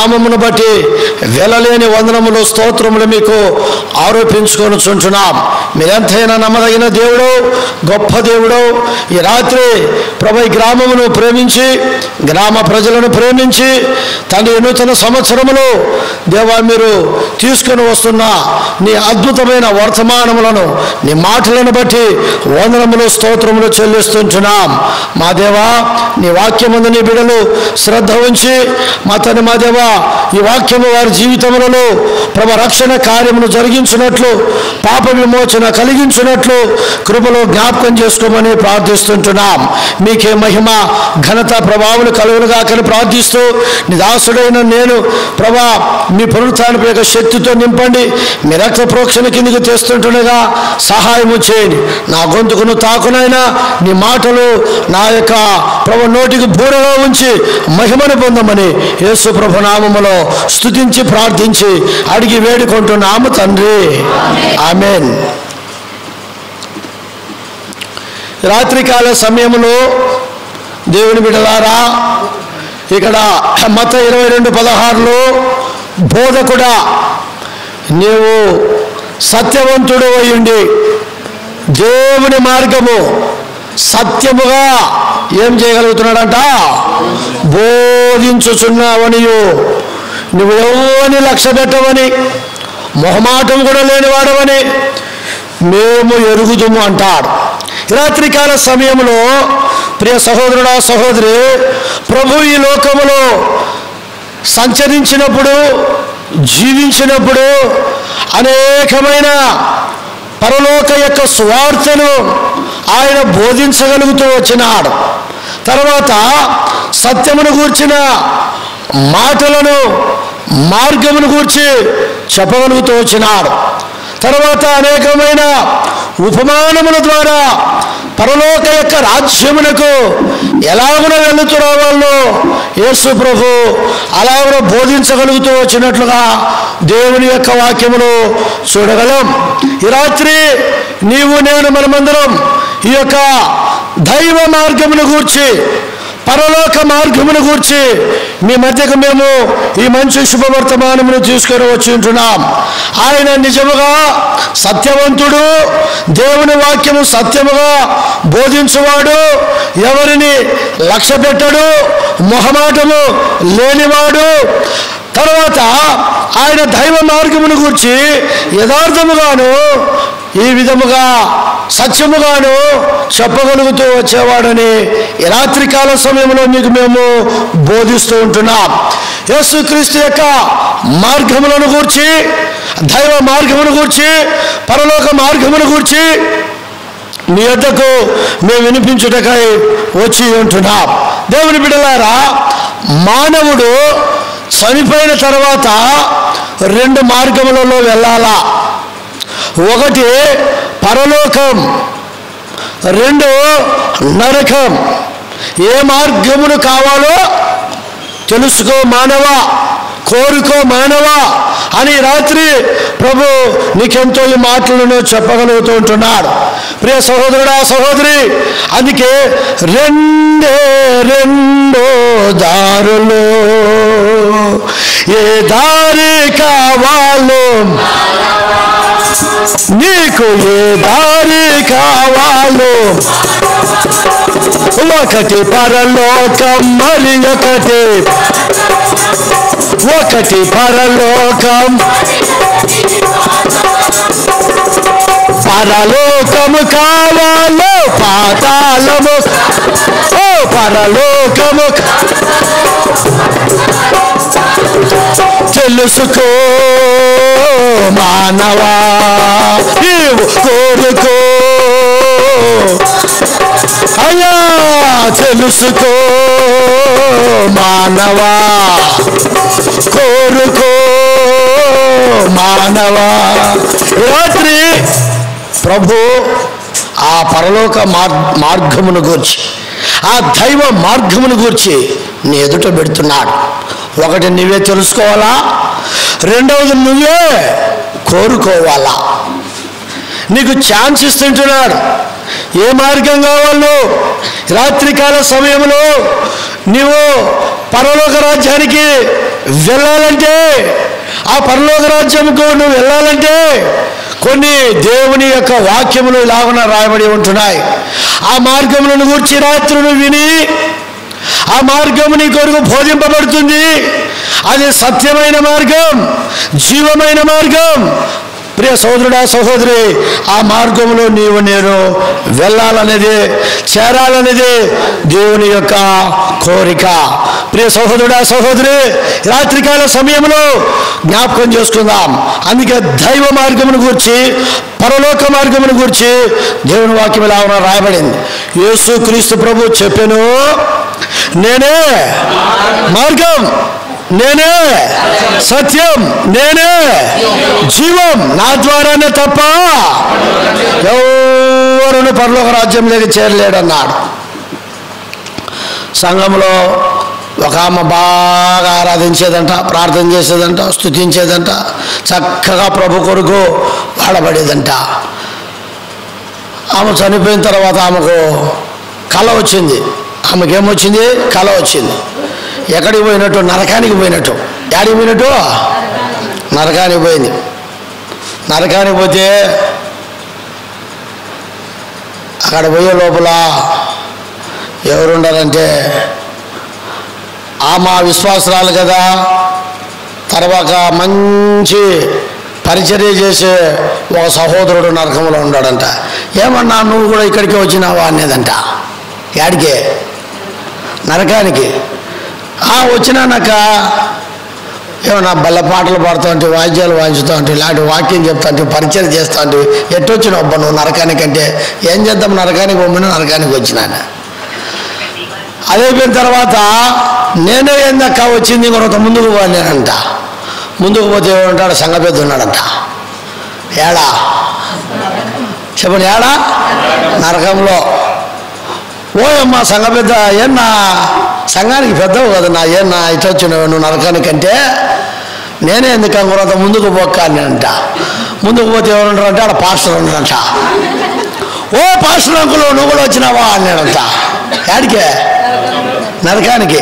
నామమును బట్టి వెలలేని వందనములు స్తోత్రములు మీకు ఆరోపించుకొని చుంటున్నాం మీరెంతైనా నమ్మదగిన దేవుడు గొప్ప దేవుడు ఈ రాత్రి ప్రభు ఈ గ్రామమును ప్రేమించి గ్రామ ప్రజలను ప్రేమించి తన నూతన సంవత్సరములు దేవా మీరు తీసుకొని వస్తున్న నీ అద్భుతమైన వర్తమానములను నీ మాటలను బట్టి వందనములు స్తోత్రములు చెల్లిస్తుంటున్నాం మా దేవా నీ వాక్యముందు నీ బిడలు శ్రద్ధ ఉంచి మా తన మా దేవా ఈ వాక్యము వారి జీవితములలో ప్రభ రక్షణ కార్యమును జరిగించినట్లు పాప విమోచన కలిగించినట్లు కృపలో జ్ఞాపకం చేసుకోమని ప్రార్థిస్తుంటున్నాం మీకే మహిమ ఘనత ప్రభావాలు కలుగులుగాకని ప్రార్థిస్తూ నీ దాసుడైన నేను ప్రభా మీ పునరుత్థానపు యొక్క శక్తితో నింపండి మీ రక్త ప్రోక్షణ కిందకు తెస్తుంటుండగా సహాయము చేయండి నా గొంతుకును తాకునైనా నీ మాటలు నా యొక్క ప్రభు నోటికి బూరలో ఉంచి మహిమను పొందమని యేసు ప్రభు నామములో స్తుతించి ప్రార్థించి అడిగి వేడుకుంటున్నాము తండ్రి ఆమెన్ రాత్రికాల సమయంలో దేవుని బిడలారా ఇక్కడ మత ఇరవై రెండు పదహారులో బోధకుడా నీవు సత్యవంతుడు అయ్యుండి దేవుని మార్గము సత్యముగా ఏం చేయగలుగుతున్నాడంట బోధించుచున్నావనియు నువ్వు ఎవరిని లక్ష్య పెట్టవని మొహమాటం కూడా లేనివాడవని మేము ఎరుగుదుము అంటాడు రాత్రికాల సమయంలో ప్రియ సహోదరుడా సహోదరి ప్రభు ఈ లోకములో సంచరించినప్పుడు జీవించినప్పుడు అనేకమైన పరలోక యొక్క స్వార్థను ఆయన బోధించగలుగుతూ వచ్చినాడు తర్వాత సత్యమును గూర్చిన మాటలను మార్గమును గూర్చి చెప్పగలుగుతూ వచ్చినాడు తర్వాత అనేకమైన ఉపమానముల ద్వారా పరలోక యొక్క రాజ్యమునకు ఎలాగున వెళుతూ రావాలో యేసు ప్రభు అలాగున బోధించగలుగుతూ వచ్చినట్లుగా దేవుని యొక్క వాక్యమును చూడగలం ఈ రాత్రి నీవు నేను మనమందరం ఈ యొక్క దైవ మార్గమును గూర్చి పరలోక మార్గమును గూర్చి మీ మధ్యకు మేము ఈ మంచి శుభవర్తమానమును తీసుకొని వచ్చి ఉంటున్నాం ఆయన నిజముగా సత్యవంతుడు దేవుని వాక్యము సత్యముగా బోధించువాడు ఎవరిని లక్ష్య పెట్టడు మొహమాటము లేనివాడు తర్వాత ఆయన దైవ మార్గమును గూర్చి యథార్థముగాను ఈ విధముగా సత్యముగాను చెప్పగలుగుతూ వచ్చేవాడని ఈ రాత్రికాల సమయంలో మీకు మేము బోధిస్తూ ఉంటున్నాం యేసుక్రీస్తు యొక్క మార్గములను గూర్చి దైవ మార్గమును గూర్చి పరలోక మార్గమును గూర్చి మీ వద్దకు మేము వినిపించుటకై వచ్చి ఉంటున్నాం దేవుని బిడ్డలారా మానవుడు చనిపోయిన తర్వాత రెండు మార్గములలో వెళ్ళాలా ఒకటి పరలోకం రెండు నరకం ఏ మార్గమును కావాలో తెలుసుకో మానవ కోరుకో మానవ అని రాత్రి ప్రభు నీకెంతో ఈ మాటలను చెప్పగలుగుతూ ఉంటున్నాడు ప్రియ సహోదరుడా సహోదరి అందుకే రెండే రెండో దారులు ఏ దారి కావాలో నీకు ఏ దారి కావాలో ఒకటి పరలోకం మరి ఒకటి ఒకటి పరలోకం పరలోకము కావాలో పాతాళము ఓ పరలోకము తెలుసుకో మానవా నీవు కోరుకో అయ్యా తెలుసుకో మానవా కోరుకో మానవా రాత్రి ప్రభు ఆ పరలోక మార్ మార్గమును గూర్చి ఆ దైవ మార్గమును గూర్చి నీ ఎదుట పెడుతున్నాడు ఒకటి నువ్వే తెలుసుకోవాలా రెండవది నువ్వే కోరుకోవాలా నీకు ఛాన్స్ ఇస్తుంటున్నాడు ఏ మార్గం కావాలో రాత్రికాల సమయంలో నీవు పరలోక రాజ్యానికి వెళ్ళాలంటే ఆ పరలోక రాజ్యంకు నువ్వు వెళ్ళాలంటే కొన్ని దేవుని యొక్క వాక్యములు ఇలాగున రాయబడి ఉంటున్నాయి ఆ మార్గములను గూర్చి రాత్రులు విని ఆ మార్గం నీ కొరకు బోధింపబడుతుంది అది సత్యమైన మార్గం జీవమైన మార్గం ప్రియ సోదరుడా సహోదరి ఆ మార్గంలో నీవు నేను వెళ్ళాలనేది చేరాలనేది దేవుని యొక్క కోరిక ప్రియ సహోదరుడా సహోదరి రాత్రికాల సమయంలో జ్ఞాపకం చేసుకుందాం అందుకే దైవ మార్గమును గురించి పరలోక మార్గమును గురించి దేవుని వాక్యం ఇలా ఉన్న రాయబడింది యేసు క్రీస్తు ప్రభు చెప్పాను నేనే మార్గం నేనే సత్యం నేనే జీవం నా ద్వారానే తప్ప ఎవరును పరలోక రాజ్యంలోకి చేరలేడన్నాడు సంఘంలో ఒక ఆమె బాగా ఆరాధించేదంట ప్రార్థన చేసేదంట స్తుతించేదంట చక్కగా ప్రభు కొరకు వాడబడేదంట ఆమె చనిపోయిన తర్వాత ఆమెకు కళ వచ్చింది ఆమెకి ఏమొచ్చింది కళ వచ్చింది ఎక్కడికి పోయినట్టు నరకానికి పోయినట్టు ఎక్కడికి పోయినట్టు నరకానికి పోయింది నరకానికి పోతే అక్కడ పోయే లోపల ఎవరుండారంటే ఆ మా విశ్వాసరాలు కదా తర్వాత మంచి పరిచర్య చేసే ఒక సహోదరుడు నరకంలో ఉన్నాడంట ఏమన్నా నువ్వు కూడా ఇక్కడికి వచ్చినావా అనేదంట యాడికే నరకానికి ఆ వచ్చినానక్క ఏమన్నా బల్ల పాటలు పాడుతూ ఉంటే వాద్యాలు వాయించుతూ ఉంటే ఇలాంటి వాక్యం చెప్తా ఉంటే పరిచయం చేస్తూ ఉంటే ఎట్టొచ్చినావు అబ్బా నువ్వు నరకానికి అంటే ఏం చేద్దాం నరకానికి పోమని నరకానికి వచ్చినాను అదైపోయిన తర్వాత నేనే ఏందక్క వచ్చింది ఇంకొక ముందుకు పోలేనంట ముందుకు పోతే ఉంటాడు సంఘ పెద్ద ఉన్నాడంట ఏడా చెప్పండి ఏడా నరకంలో ఓయమ్మా సంఘ పెద్ద ఏన్నా సంఘానికి పెద్దవు కదా నా ఏన్నా ఇట్లా వచ్చినావు నువ్వు నరకానికి అంటే నేనే ఎందుకు అంత ముందుకు పోక్క అని అంట ముందుకు పోతే ఎవరు ఉంటారు అంటే ఆడ పాస్టర్ ఉన్నాడంట ఓ పాస్టర్ అంకులు నువ్వు కూడా వచ్చినావా అన్నాడంట యాడికే నరకానికి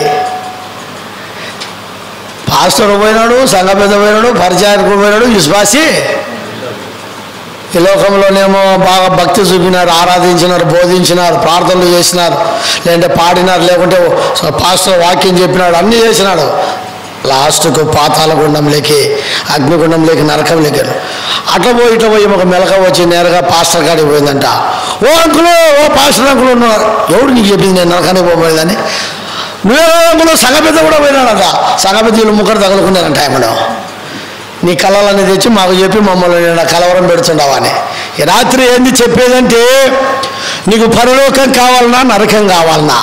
పాస్టర్ పోయినాడు సంఘ పెద్ద పోయినాడు పరిచయానికి పోయినాడు విశ్వాసి ఈ లోకంలోనేమో బాగా భక్తి చూపినారు ఆరాధించినారు బోధించినారు ప్రార్థనలు చేసినారు లేదంటే పాడినారు లేకుంటే పాస్టర్ వాక్యం చెప్పినాడు అన్నీ చేసినాడు లాస్ట్కు పాతాల గుండంలోకి అగ్నిగుండంలోకి నరకంలోకి అట్లా పోయి ఇట్లా పోయి ఒక మెలక వచ్చి నేరుగా పాస్టర్ కాడికి పోయిందంట ఓ అంకులు ఓ పాస్టర్ అంకులు ఉన్నారు ఎవడు నీకు చెప్పింది నేను నరకానికి పోబోయేదని నువ్వే అంకులు సంగపెద్ద కూడా పోయినాడంట సంగపెద్ద వీళ్ళు ముక్కడు తగులుకున్నారంట ఆయన నీ కళలన్నీ తెచ్చి మాకు చెప్పి మమ్మల్ని నేను కలవరం పెడుతుండవా అని ఈ రాత్రి ఏంది చెప్పేదంటే నీకు పరలోకం కావాలన్నా నరకం కావాలన్నా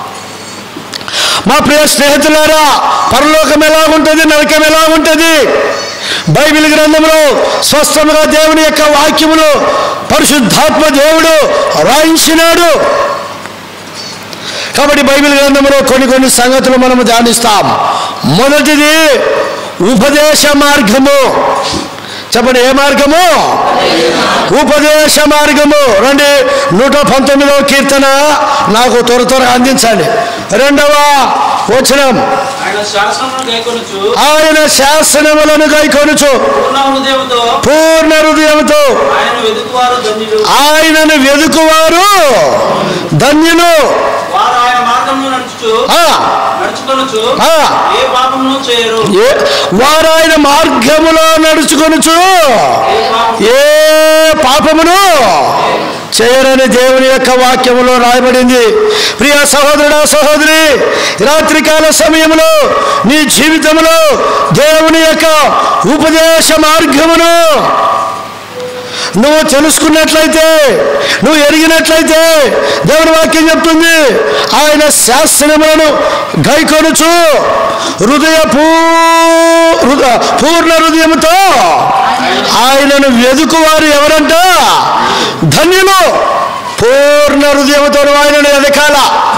మా ప్రియ స్నేహితులారా పరలోకం ఎలా ఉంటుంది నరకం ఎలా ఉంటుంది బైబిల్ గ్రంథంలో స్పష్టంగా దేవుని యొక్క వాక్యములు పరిశుద్ధాత్మ దేవుడు రాయించినాడు కాబట్టి బైబిల్ గ్రంథంలో కొన్ని కొన్ని సంగతులు మనము ధ్యానిస్తాం మొదటిది ఉపదేశ మార్గము చెప్పండి ఏ మార్గము ఉపదేశ మార్గము రండి నూట పంతొమ్మిదవ కీర్తన నాకు త్వర త్వరగా అందించండి రెండవ వచనం ఆయన శాసనమును గైకొనుచు ఆయన శాసనములను గైకొనుచు పూర్ణ హృదయముతో పూర్ణ హృదయంతో ఆయన వెతుకువారు ధన్యులు ఆయనను వెదుకువారు ధన్యులు వారు ఆయన మార్గంలో నడుచుచు ఆ, నడుచుకొనుచు ఆ. ఏ పాపమును చేయరు ఏ వారు ఆయన మార్గములో నడుచుకొనుచు ఏ పాపము ఏ పాపమును చేయరని దేవుని యొక్క వాక్యములో రాయబడింది ప్రియ సహోదరుడా సహోదరి రాత్రికాల సమయంలో నీ జీవితంలో దేవుని యొక్క ఉపదేశ మార్గమును నువ్వు తెలుసుకున్నట్లయితే నువ్వు ఎరిగినట్లయితే దేవుని వాక్యం చెప్తుంది ఆయన శాస్త్రములను గైకొనుచు హృదయ పూ హృద- పూర్ణ హృదయముతో ఆయనను వెదుకువారు ఎవరంట ధన్యులు పూర్ణ హృదయముతో ఆయనను ఎదకాల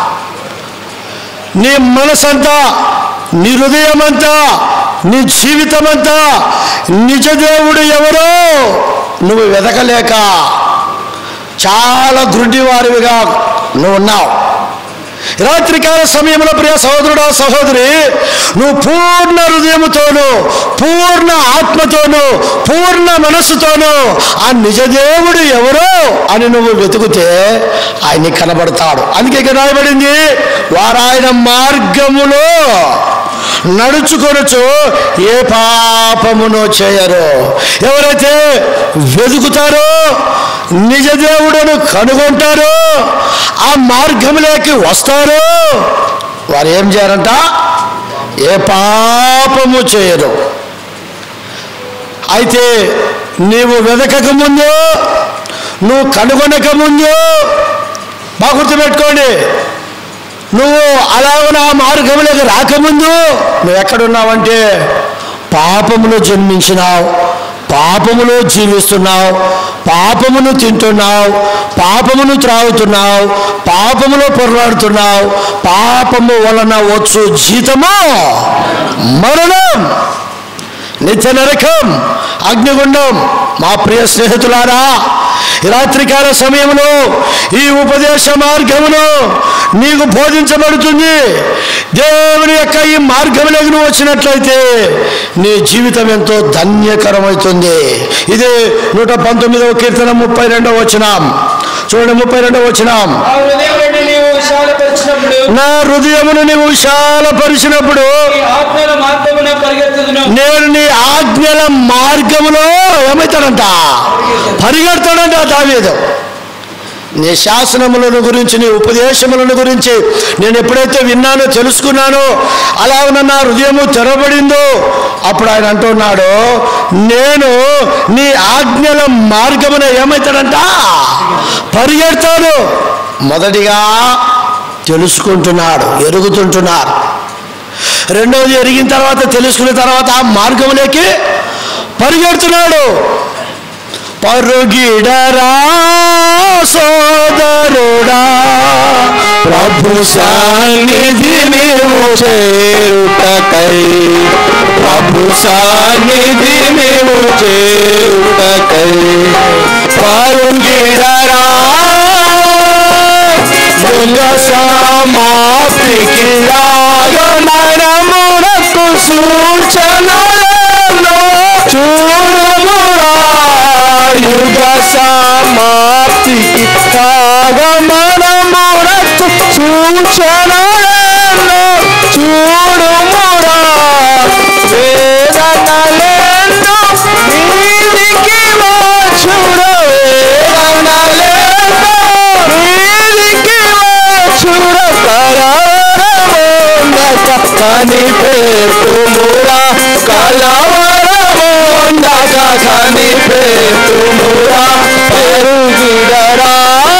నీ మనసంతా నీ హృదయమంతా నీ జీవితమంతా నిజ దేవుడు ఎవరో నువ్వు వెతకలేక చాలా గుడ్డివారివిగా నువ్వు ఉన్నావు రాత్రికాల సమయంలో ప్రియ సహోదరుడు సహోదరి నువ్వు పూర్ణ హృదయముతోను పూర్ణ ఆత్మతోను పూర్ణ మనస్సుతోను ఆ నిజదేవుడు ఎవరో అని నువ్వు వెతుకుతే ఆయన కనబడతాడు అందుకే ఇక్కడ రాయబడింది వారాయన మార్గములో నడుచుకొనొచ్చు ఏ పాపమును చేయరు ఎవరైతే వెతుకుతారో నిజ దేవుడును కనుగొంటారో ఆ మార్గంలోకి వస్తారో వారు ఏం చేయాలంట ఏ పాపము చేయరు అయితే నీవు వెదకక ముందు నువ్వు కనుగొనక ముందు బాగా గుర్తుపెట్టుకోండి నువ్వు అలాగ ఆ మార్గంలోకి రాకముందు నువ్వు ఎక్కడున్నావంటే పాపములో జన్మించినావు పాపములో జీవిస్తున్నావు పాపమును తింటున్నావు పాపమును త్రాగుతున్నావు పాపములో పొరలాడుతున్నావు పాపము వలన వచ్చు జీతము మరణం నిత్య నరకం అగ్నిగుండం మా ప్రియ స్నేహితులారా ఈ రాత్రికాల సమయంలో ఈ ఉపదేశ మార్గమును నీకు బోధించబడుతుంది దేవుని యొక్క ఈ మార్గంలోకి నువ్వు వచ్చినట్లయితే నీ జీవితం ఎంతో ధన్యకరమవుతుంది ఇది నూట పంతొమ్మిదవ కీర్తన ముప్పై రెండవ వచనం చూడండి ముప్పై రెండవ వచనం ఆ హృదయం నీవు విశాలపరిచినప్పుడు నా హృదయమును నీవు విశాలపరిచినప్పుడు ఈ ఆత్మల మార్గమున పరిగెత్తుదును నేను నీ ఆజ్ఞల మార్గములో ఏమవుతాడంట పరిగెడతాడంట దావీదు నీ శాసనములను గురించి నీ ఉపదేశములను గురించి నేను ఎప్పుడైతే విన్నానో తెలుసుకున్నానో అలా ఉన్న నా హృదయము తెరవబడిందో అప్పుడు ఆయన అంటున్నాడు నేను నీ ఆజ్ఞల మార్గమున ఏమవుతాడంట పరిగెడతాడు మొదటిగా తెలుసుకుంటున్నాడు ఎరుగుతుంటున్నారు రెండవది ఎరిగిన తర్వాత తెలుసుకున్న తర్వాత ఆ మార్గంలోకి పరిగెడుతున్నాడు పరుగిడరా సోదరుడా ప్రభు సన్నిధి నీవు చేరుటకై ప్రభు సన్నిధి నీవు చేరుటకై పరుగిడరా దొంగ సమాప్తికి రాగమనమునకు సూచనలను చూడమురా యుగ సమాప్తికి రాగమనమునకు సూచనలను చూడుమురా వేదనలేను నీదికి వచ్చుడు వేదనలేను నీదికి వచ్చుడు కలవరముందక కనిపెట్టుమురా కలవరముందక కనిపెట్టుమురా పెరుగిడరా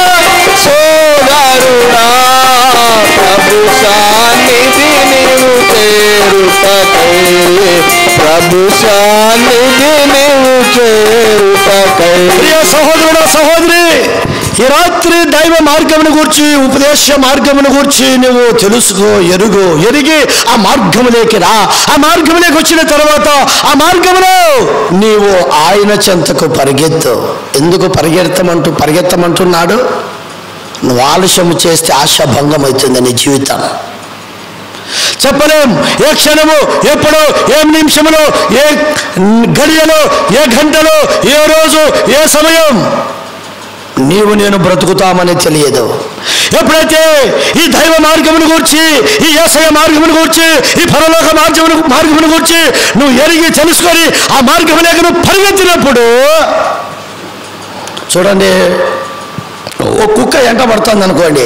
సోదరుడా ప్రభు సాన్నిధి నీవు చేరుటకై ప్రభు సాన్నిధి నీవు చేరుటకై ప్రియ సహోదరుడు సహోదరి ఈ రాత్రి దైవ మార్గమును గూర్చి ఉపదేశ మార్గమును గూర్చి నువ్వు తెలుసుకో ఎరుగు ఎరిగి ఆ మార్గములోకి రా ఆ మార్గములోకి వచ్చిన తర్వాత ఆ మార్గములో నీవు ఆయన చెంతకు పరిగెత్తు ఎందుకు పరిగెత్తమంటూ పరిగెత్తమంటున్నాడు నువ్వు ఆలస్యము చేస్తే ఆశాభంగం అవుతుంది నీ జీవితం చెప్పలేం ఏ క్షణము ఎప్పుడు ఏ నిమిషములో ఏ గడియలో ఏ గంటలో ఏ రోజు ఏ సమయం నీవు నేను బ్రతుకుతామని తెలియదు ఎప్పుడైతే ఈ దైవ మార్గమును గూర్చి ఈ ఏసయ మార్గమును గూర్చి ఈ పరలోక మార్గమును మార్గమును గూర్చి నువ్వు ఎరిగి తెలుసుకొని ఆ మార్గములేక నువ్వు పరిగెత్తినప్పుడు చూడండి ఓ కుక్క ఎంట పడుతుంది అనుకోండి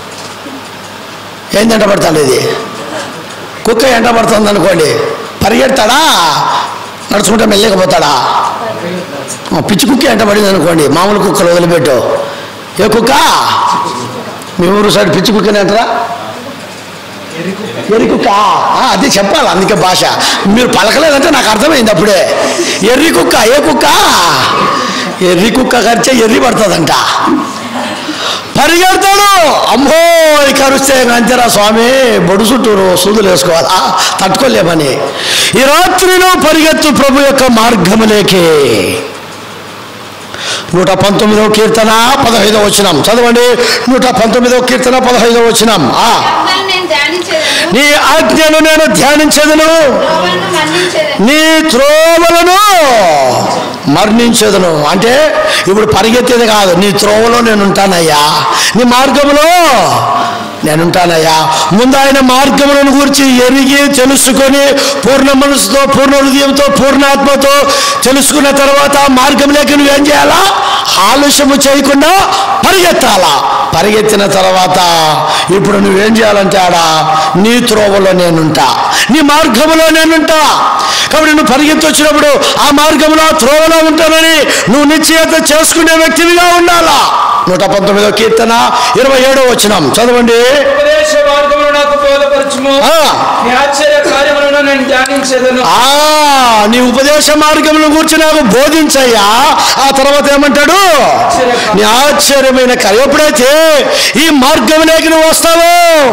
ఏం ఎంట పడుతుంది ఇది కుక్క ఎంట పడుతుంది అనుకోండి పరిగెడతాడా నడుచుకుంటే మెల్లగా పోతాడా ఆ, పిచ్చి కుక్క ఎంట పడింది అనుకోండి మామూలు కుక్కలు వదిలిపెట్టు ఏ కుక్క మీ ఊరు సైడ్ పిచ్చి కుక్కని అంటారా ఎర్రి కుక్క ఆ, అది చెప్పాలి అందుకే భాష మీరు పలకలేదంటే నాకు అర్థమైంది అప్పుడే ఎర్రి కుక్క ఏ కుక్క ఎర్రి కుక్క కరిచే ఎర్రి పడుతుందంట పరిగెడతాడు అమ్మో ఈ కరుస్తే అంతేరా స్వామి బొడు చుట్టూ సూదులు వేసుకోవాలా తట్టుకోలేమని ఈ రాత్రిలో పరిగెత్తు ప్రభు యొక్క మార్గములేకే నూట పంతొమ్మిదవ కీర్తన పదహైదవ వచనం చదవండి నూట పంతొమ్మిదవ కీర్తన పదహైదవ వచనం ఆ ఆజ్ఞలను నేను ధ్యానించేదను నీ ఆజ్ఞను నేను ధ్యానించదును త్రోవలను మన్నించేదను నీ త్రోవలను మరణించదును అంటే ఇప్పుడు పరిగెత్తేది కాదు నీ త్రోవలో నేను ఉంటానయ్యా నీ మార్గంలో నేను ఉంటానయ్యా ముందు ఆయన మార్గములను గురించి ఎరిగి తెలుసుకొని పూర్ణ మనసుతో పూర్ణ హృదయంతో పూర్ణాత్మతో తెలుసుకున్న తర్వాత ఆ మార్గంలోకి నువ్వేం చేయాలా ఆలస్యము చేయకుండా పరిగెత్తాలా పరిగెత్తిన తర్వాత ఇప్పుడు నువ్వేం చేయాలంటే ఆడ నీ త్రోవలో నేనుంటా నీ మార్గములో నేనుంటా కాబట్టి నువ్వు పరిగెత్తి వచ్చినప్పుడు ఆ మార్గంలో ఆ త్రోవలో ఉంటానని నువ్వు నిశ్చయత చేసుకునే వ్యక్తివిగా ఉండాలా నూట పంతొమ్మిదో కీర్తన ఇరవై ఏడో వచ్చినాం చదవండి ఉపదేశ మార్గములు నాకు బోధపరచుము ఆ, నీ ఆశ్చర్య కార్యములను నేను ధ్యానించేదను ఆ, నీ ఉపదేశ మార్గములను గురించి నాకు బోధించయ్యా ఆ తర్వాత ఏమంటాడు నీ ఆశ్చర్యమైన కార్యం ఎప్పుడైతే ఈ మార్గంలోకి నువ్వు వస్తావో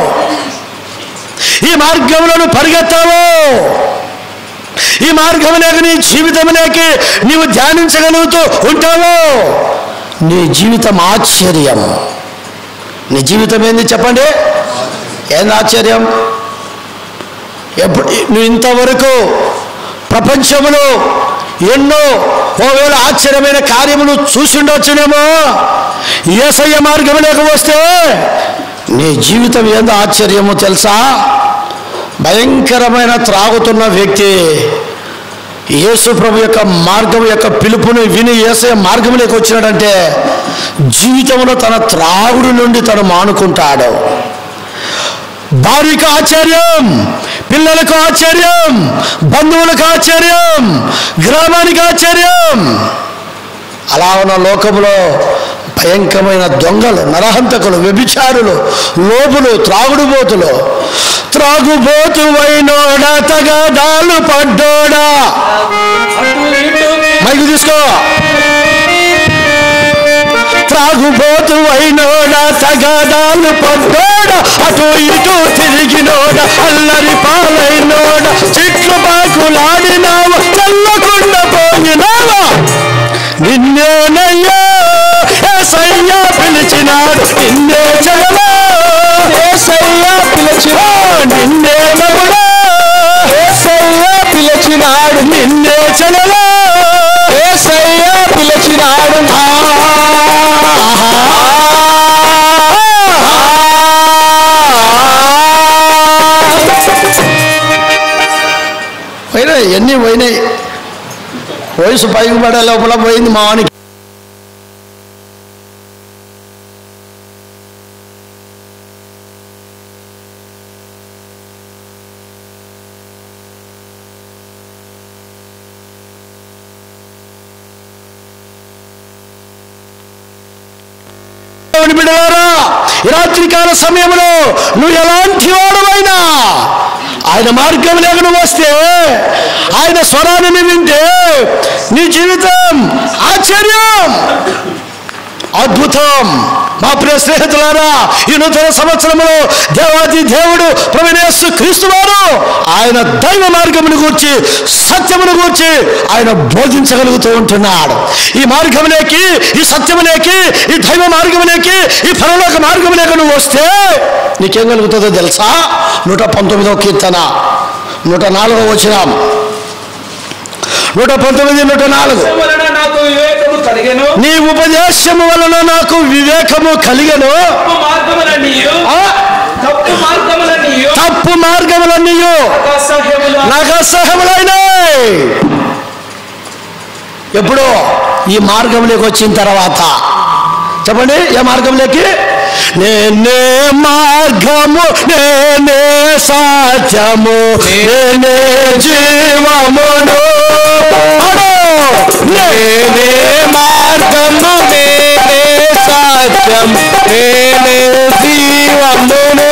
ఈ మార్గంలో నువ్వు పరిగెత్తావో ఈ మార్గంలోకి నీ జీవితంలోకి నీవు ధ్యానించగలుగుతూ ఉంటావో నీ జీవితం ఆశ్చర్యం నీ జీవితం ఏంది చెప్పండి ఏంది ఆశ్చర్యం ఎప్పుడు నువ్వు ఇంతవరకు ప్రపంచంలో ఎన్నో ఓవేళ ఆశ్చర్యమైన కార్యములు చూసిండొచ్చునేమో ఏసయ్య మార్గం లేక వస్తే నీ జీవితం ఏందో ఆశ్చర్యమో తెలుసా భయంకరమైన త్రాగుతున్న వ్యక్తి యేసు ప్రభు యొక్క మార్గం యొక్క పిలుపుని విని ఏసయ మార్గంలోకి వచ్చినాడంటే జీవితంలో తన త్రాగుడు నుండి తను మానుకుంటాడు భార్యకు ఆశ్చర్యం పిల్లలకు ఆశ్చర్యం బంధువులకు ఆశ్చర్యం గ్రామానికి ఆశ్చర్యం అలా ఉన్న లోకంలో భయంకరమైన దొంగలు నరహంతకులు వ్యభిచారులు లోపులు త్రాగుడుబోతులు త్రాగుబోతు వైనోడా తగదాలు పడ్డోడా అటు ఇటు మైకు తీసుకో త్రాగుబోతు అయినోడా తగాదాలు పడ్డోడా అటు ఇటు తిరిగినోడా అల్లరి పాలైనోడా చెట్లు పాకులాడినావా చల్లకుండా పోయినావా నిన్నేనయ్యా ఏసయ్యా పిలిచినాడు నిన్నే చలవా ఏసయ్యా పిలిచినా నిన్నే నవ్వుడా ఏసయ్యా పిలిచినాడు నిన్నే చలవా ఏసయ్యా పిలిచినాడు పోయినాయి ఎన్ని పోయినాయి వయసు పైకి పడే లోపల పోయింది మావానికి దేవుని బిడ్డలారా ఈ రాత్రికాల సమయంలో నువ్వు ఎలాంటి వాడమైనా ఆయన మార్గం లేక నువ్వు వస్తే ఆయన స్వరాన్ని వింటే నీ జీవితం ఆశ్చర్యం అద్భుతం మా ప్రియ స్నేహితులారా ఈ నూతన సంవత్సరంలో దేవాది దేవుడు ప్రవీణేశ్వ క్రీస్తు వారు ఆయన దైవ మార్గమును గూర్చి సత్యమును గూర్చి ఆయన బోధించగలుగుతూ ఉంటున్నాడు ఈ మార్గములేకి ఈ సత్యములేకి ఈ దైవ మార్గములేకి ఈ పరలోక మార్గములేకి నువ్వు వస్తే నీకేం కలుగుతుందో తెలుసా నూట పంతొమ్మిదవ కీర్తన నూట నాలుగవ వచ్చినాం నూట పంతొమ్మిది నూట నాలుగు వలన నాకు వివేకము కలిగెను నీ ఉపదేశము వలన నాకు వివేకము కలిగను తప్పు మార్గములన్నీయు ఆ, తప్పు మార్గములన్నీయు తప్పు మార్గములన్నీయు అసహ్యములు నాకు అసహ్యములైనాయి ఎప్పుడు ఈ మార్గంలోకి వచ్చిన తర్వాత చెప్పండి ఏ మార్గంలోకి నేనే మార్గము నేనే సత్యము నేనే జీవమును అడు. నేనే మార్గము నేనే సత్యం నేనే జీవమును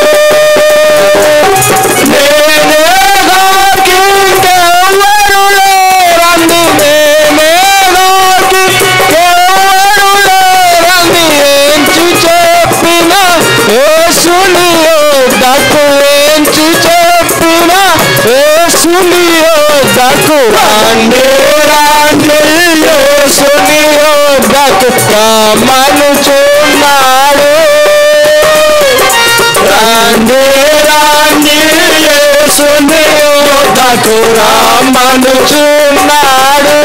నేనే నాకింకెవ్వరు లేరందు నేనే నాకింకెవ్వరు లేరంది ఏంచు చెప్పిన యేసుని యొద్దకు ఏంచు చెప్పిన యేసుని యొద్దకు రాండి రాండి యేసుని యొద్దకు రమ్మనుచున్నాడు రాండి రాండి యేసుని యోధకు రమ్మనుచున్నాడు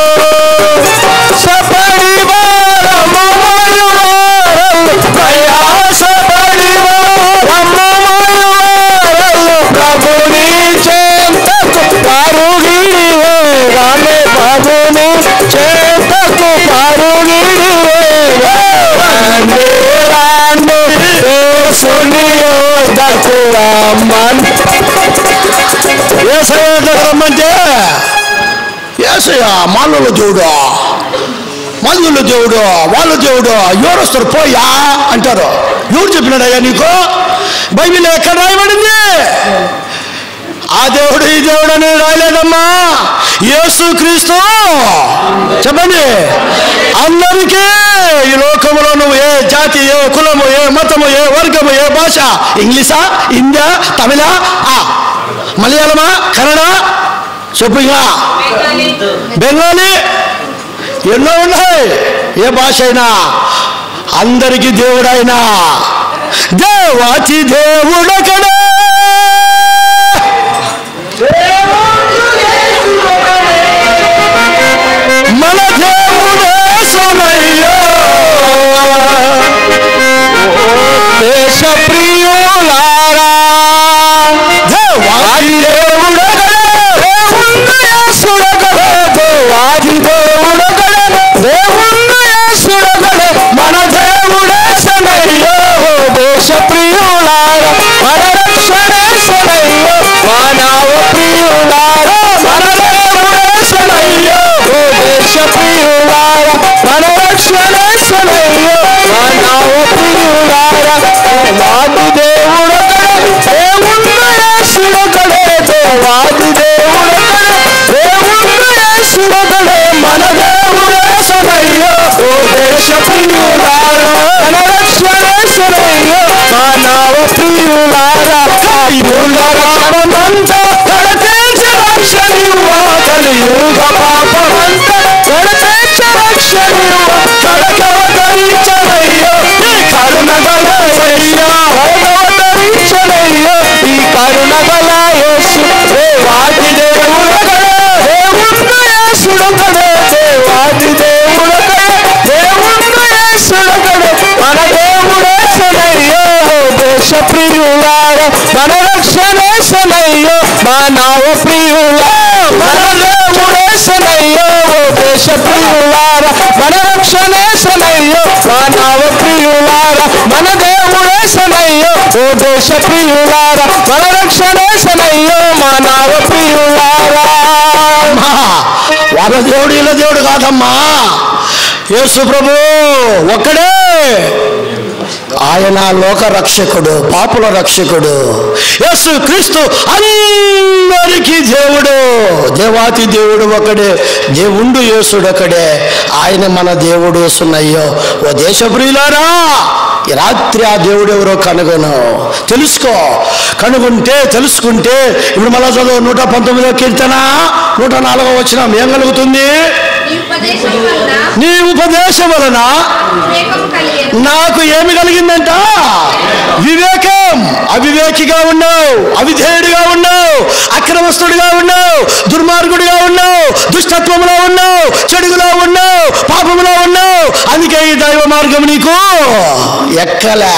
సపరివారము మయువారలు ప్రయాసపడివారము మయువారలు ప్రభుని చెంతకు పరుగిడి వేగానే ప్రభుని చెంతకు పరుగిడి వేగానే రాండి యేసుని యోధకు రమ్మను ఏసయ్య దగ్గర రమ్మంటే ఏసయ్య మాలలో దేవుడు మందుల దేవుడు వాళ్ళ దేవుడు ఎవరు వస్తారు పోయా అంటారు ఎవరు చెప్పినాడయ్యా నీకు బైబిల్ ఎక్కడ రాయబడింది ఆ దేవుడు ఈ దేవుడు అని రాయలేదమ్మా యేసు క్రీస్తు చెప్పండి అందరికీ ఈ లోకంలో నువ్వు ఏ జాతి ఏ కులము ఏ మతము ఏ వర్గము ఏ భాష ఇంగ్లీషా హిందీ తమిళ ఆ మలయాళమా కన్నడ చెప్పు ఇంకా బెంగాలీ ఎన్నో ఉన్నాయి ఏ భాష అయినా అందరికీ దేవుడైనా దేవాతి దేవుడొకడే మన దేవుడే సమయ్యో దేశ ప్రియులారా దేవాది దేవుడొకడే దేవుడు యేసుడొకడే దేవాది దేవుడొకడే దేవుడు యేసుడొకడే మన దేవుడే సమయ్యో దేశ ప్రియులారా మన రక్షణే సమయ్యో మానవ ప్రియులారా మన దేవుడే సమయ్యో దేశ ప్రియులారా మన రక్షణే సమయ్యో మానవ ప్రియులారా దేవాది దేవుడొకడే దేవుడు యేసుడొకడే దేవాది దేవుడొకడే దేవుడు యేసుడొకడే మన దేవుడే సమయ్యో ఓ దేశ ప్రియులారా మన రక్షణే సమయ్యో మానవ ప్రియులారా కాయుల రామమంతా కడతేల్చి రక్షణివ్వ కలియుగ పాపమంతా కడతేల్చి రక్షణివ్వ కడకవతరించవయ్యో ఈ కరుణగల అయ్యా కడకవతరించవయ్యో ఈ కరుణగల యేసు దేవాది దేవుడొకడే దేవుడు యేసుడొకడే దేవాది దేవుడొకడే దేవుడు యేసుడొకడే మన దేవుడే సనయ్యో దేశ ప్రియులార మన రక్షణే సనయ్యో మానవ ప్రియులా మన దేవుడే సనయ్యో దేశ ప్రియులార మన రక్షణే సనయ్యో మానవ ప్రియులార మన దేవుడే సనయ్యో ఓ దేశ ప్రియులార మన రక్షణే సనయ్యో మానవ ప్రియులారా వాళ్ళ దేవుడు వీళ్ళ దేవుడు కాదమ్మా యేసు ప్రభు ఒక్కడే ఆయన లోక రక్షకుడు పాపుల రక్షకుడు యేసు క్రీస్తు అందరికీ దేవుడు దేవాతి దేవుడు ఒకడే దేవుండు యేసుడు ఒకడే ఆయన మన దేవుడు యేసునయ్యో ఓ దేశప్రియులారా ఈ రాత్రి ఆ దేవుడు ఎవరో కనుగొను తెలుసుకో కనుగొంటే తెలుసుకుంటే ఇప్పుడు మళ్ళా చదువు నూట పంతొమ్మిదో కీర్తన నూట నాలుగో వచ్చిన ఏం కలుగుతుంది ఈ ఉపదేశం వలన నీ ఉపదేశం వలన వివేకం కలిగేను నాకు ఏమి కలిగిందంట వివేకం అవివేకిగా ఉన్నావు అవిధేయుడిగా ఉన్నావు అక్రమస్తుడిగా ఉన్నావు దుర్మార్గుడిగా ఉన్నావు దుష్టత్వంలో ఉన్నావు చెడుగులో ఉన్నావు పాపంలో ఉన్నావు అందుకే ఈ దైవ మార్గం నీకు ఎక్కలే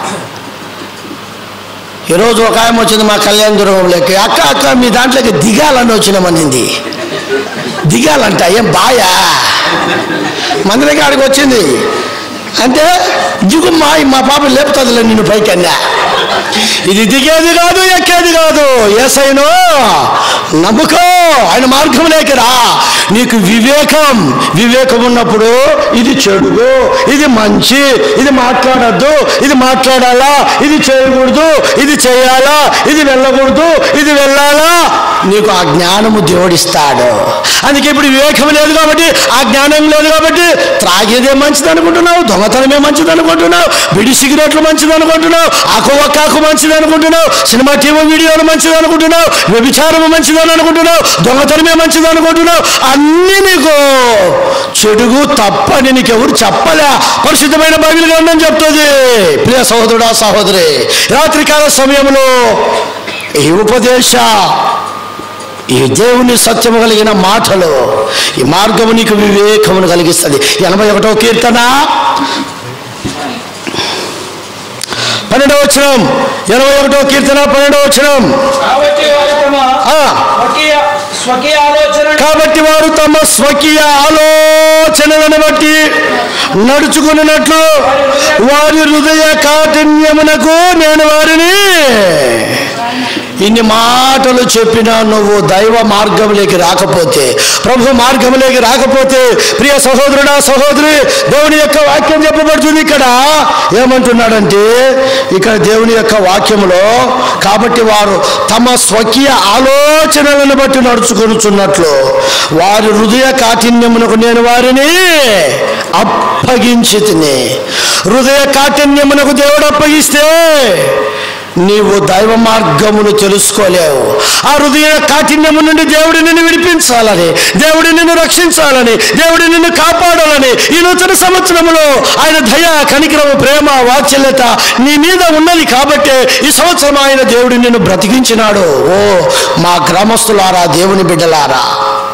ఈరోజు ఒక ఆమె వచ్చింది మా కళ్యాణ దుర్గంలోకి అక్క అక్క మీ దాంట్లోకి దిగాలని వచ్చినామనింది దిగాలంట ఏం బాయా మందిర కాడికి వచ్చింది అంటే దిగుమ్మా మా పాప లేపుతుందిలే నిన్ను పైకి అన్నా ఇది దిగేది కాదు ఎక్కేది కాదు ఏసైను నమ్ముకో ఆయన మార్గం లేకరా నీకు వివేకం వివేకం ఉన్నప్పుడు ఇది చెడుగు ఇది మంచి ఇది మాట్లాడద్దు ఇది మాట్లాడాలా ఇది చేయకూడదు ఇది చేయాలా ఇది వెళ్ళకూడదు ఇది వెళ్ళాలా నీకు ఆ జ్ఞానము దేవుడిస్తాడు అందుకే ఇప్పుడు వివేకం లేదు కాబట్టి ఆ జ్ఞానం లేదు కాబట్టి త్రాగేదే మంచిది అనుకుంటున్నావు దొంగతనమే మంచిది అనుకుంటున్నావు బిడి సిగరెట్లు మంచిది అనుకుంటున్నావు ఆకు ఒక్కాకు మంచిది అనుకుంటున్నావు సినిమా టీవీ వీడియోలు మంచిది అనుకుంటున్నావు వ్యభిచారము మంచిదని అనుకుంటున్నావు దొంగతనమే మంచిది అనుకుంటున్నావు అన్ని నీకు చెడుగు తప్పని నీకెవరు చెప్పలే పరిశుద్ధమైన బైబిల్ గ్రంథం చెప్తుంది ప్రియ సహోదరుడా సహోదరి రాత్రికాల సమయంలో ఈ ఉపదేశ ఈ దేవుని సత్యము కలిగిన మాటలు ఈ మార్గము నీకు వివేకమును కలిగిస్తుంది ఎనభై ఒకటో కీర్తన పన్నెండవ వచనం ఎనభై ఒకటో కీర్తన పన్నెండవ వచనం కాబట్టి వారు తమ ఆ, స్వకీయ స్వకీయ ఆలోచన కాబట్టి వారు తమ స్వకీయ ఆలోచనలను బట్టి నడుచుకున్నట్లు వారి హృదయ కాఠిన్యమునకు నేను వారిని ఇన్ని మాటలు చెప్పినా నువ్వు దైవ మార్గంలోకి రాకపోతే ప్రభు మార్గంలోకి రాకపోతే ప్రియ సహోదరుడా సహోదరి దేవుని యొక్క వాక్యం చెప్పబడుతుంది ఇక్కడ ఏమంటున్నాడంటే ఇక్కడ దేవుని యొక్క వాక్యములో కాబట్టి వారు తమ స్వకీయ ఆలోచనలను బట్టి నడుచుకొనుచున్నట్లు వారి హృదయ కాఠిన్యమునకు నేను వారిని అప్పగించి తిని హృదయ కాఠిన్యమునకు దేవుడు అప్పగిస్తే నీవు దైవ మార్గమును తెలుసుకోలేవు ఆ హృదయ కాఠిన్యము నుండి దేవుడు నిన్ను విడిపించాలని దేవుడు నిన్ను రక్షించాలని దేవుడు నిన్ను కాపాడాలని ఈ నూతన సంవత్సరంలో ఆయన దయ కనికరము ప్రేమ వాత్సల్యత నీ మీద ఉన్నది కాబట్టే ఈ సంవత్సరం ఆయన దేవుడు నిన్ను బ్రతికించినాడు ఓ మా గ్రామస్తులారా దేవుని బిడ్డలారా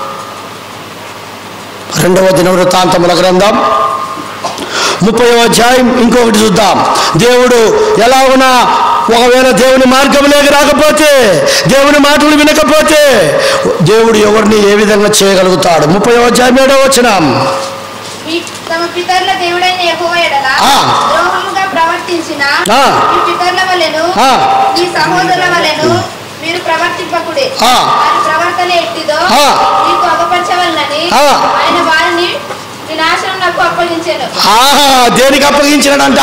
రెండవ దిన వృత్తాంతముల గ్రంథం ముప్పై అధ్యాయం ఇంకొకటి చూద్దాం దేవుడు ఎలా ఉన్నా ఒకవేళ దేవుని మార్గంలోకి రాకపోతే దేవుని మాటలు వినకపోతే దేవుడు ఎవరిని ఏ విధంగా చేయగలుగుతాడు ముప్పై అధ్యాయం ఏడో వచ్చినాం మీ తమ పితరుల దేవుడైన యెహోవా ఎడల ఆ. ద్రోహముగా ప్రవర్తించిన ఆ. మీ పితరుల వలెను ఆ. మీ సహోదరుల వలెను మీరు ప్రవర్తింపకుడే ఆ. వారి ప్రవర్తన ఎట్టిదో ఆ. మీకు అగపరచవలనని ఆ. ఆయన వారిని వినాశనకు అప్పగించాను ఆహా దేనికి అప్పగించినాడంట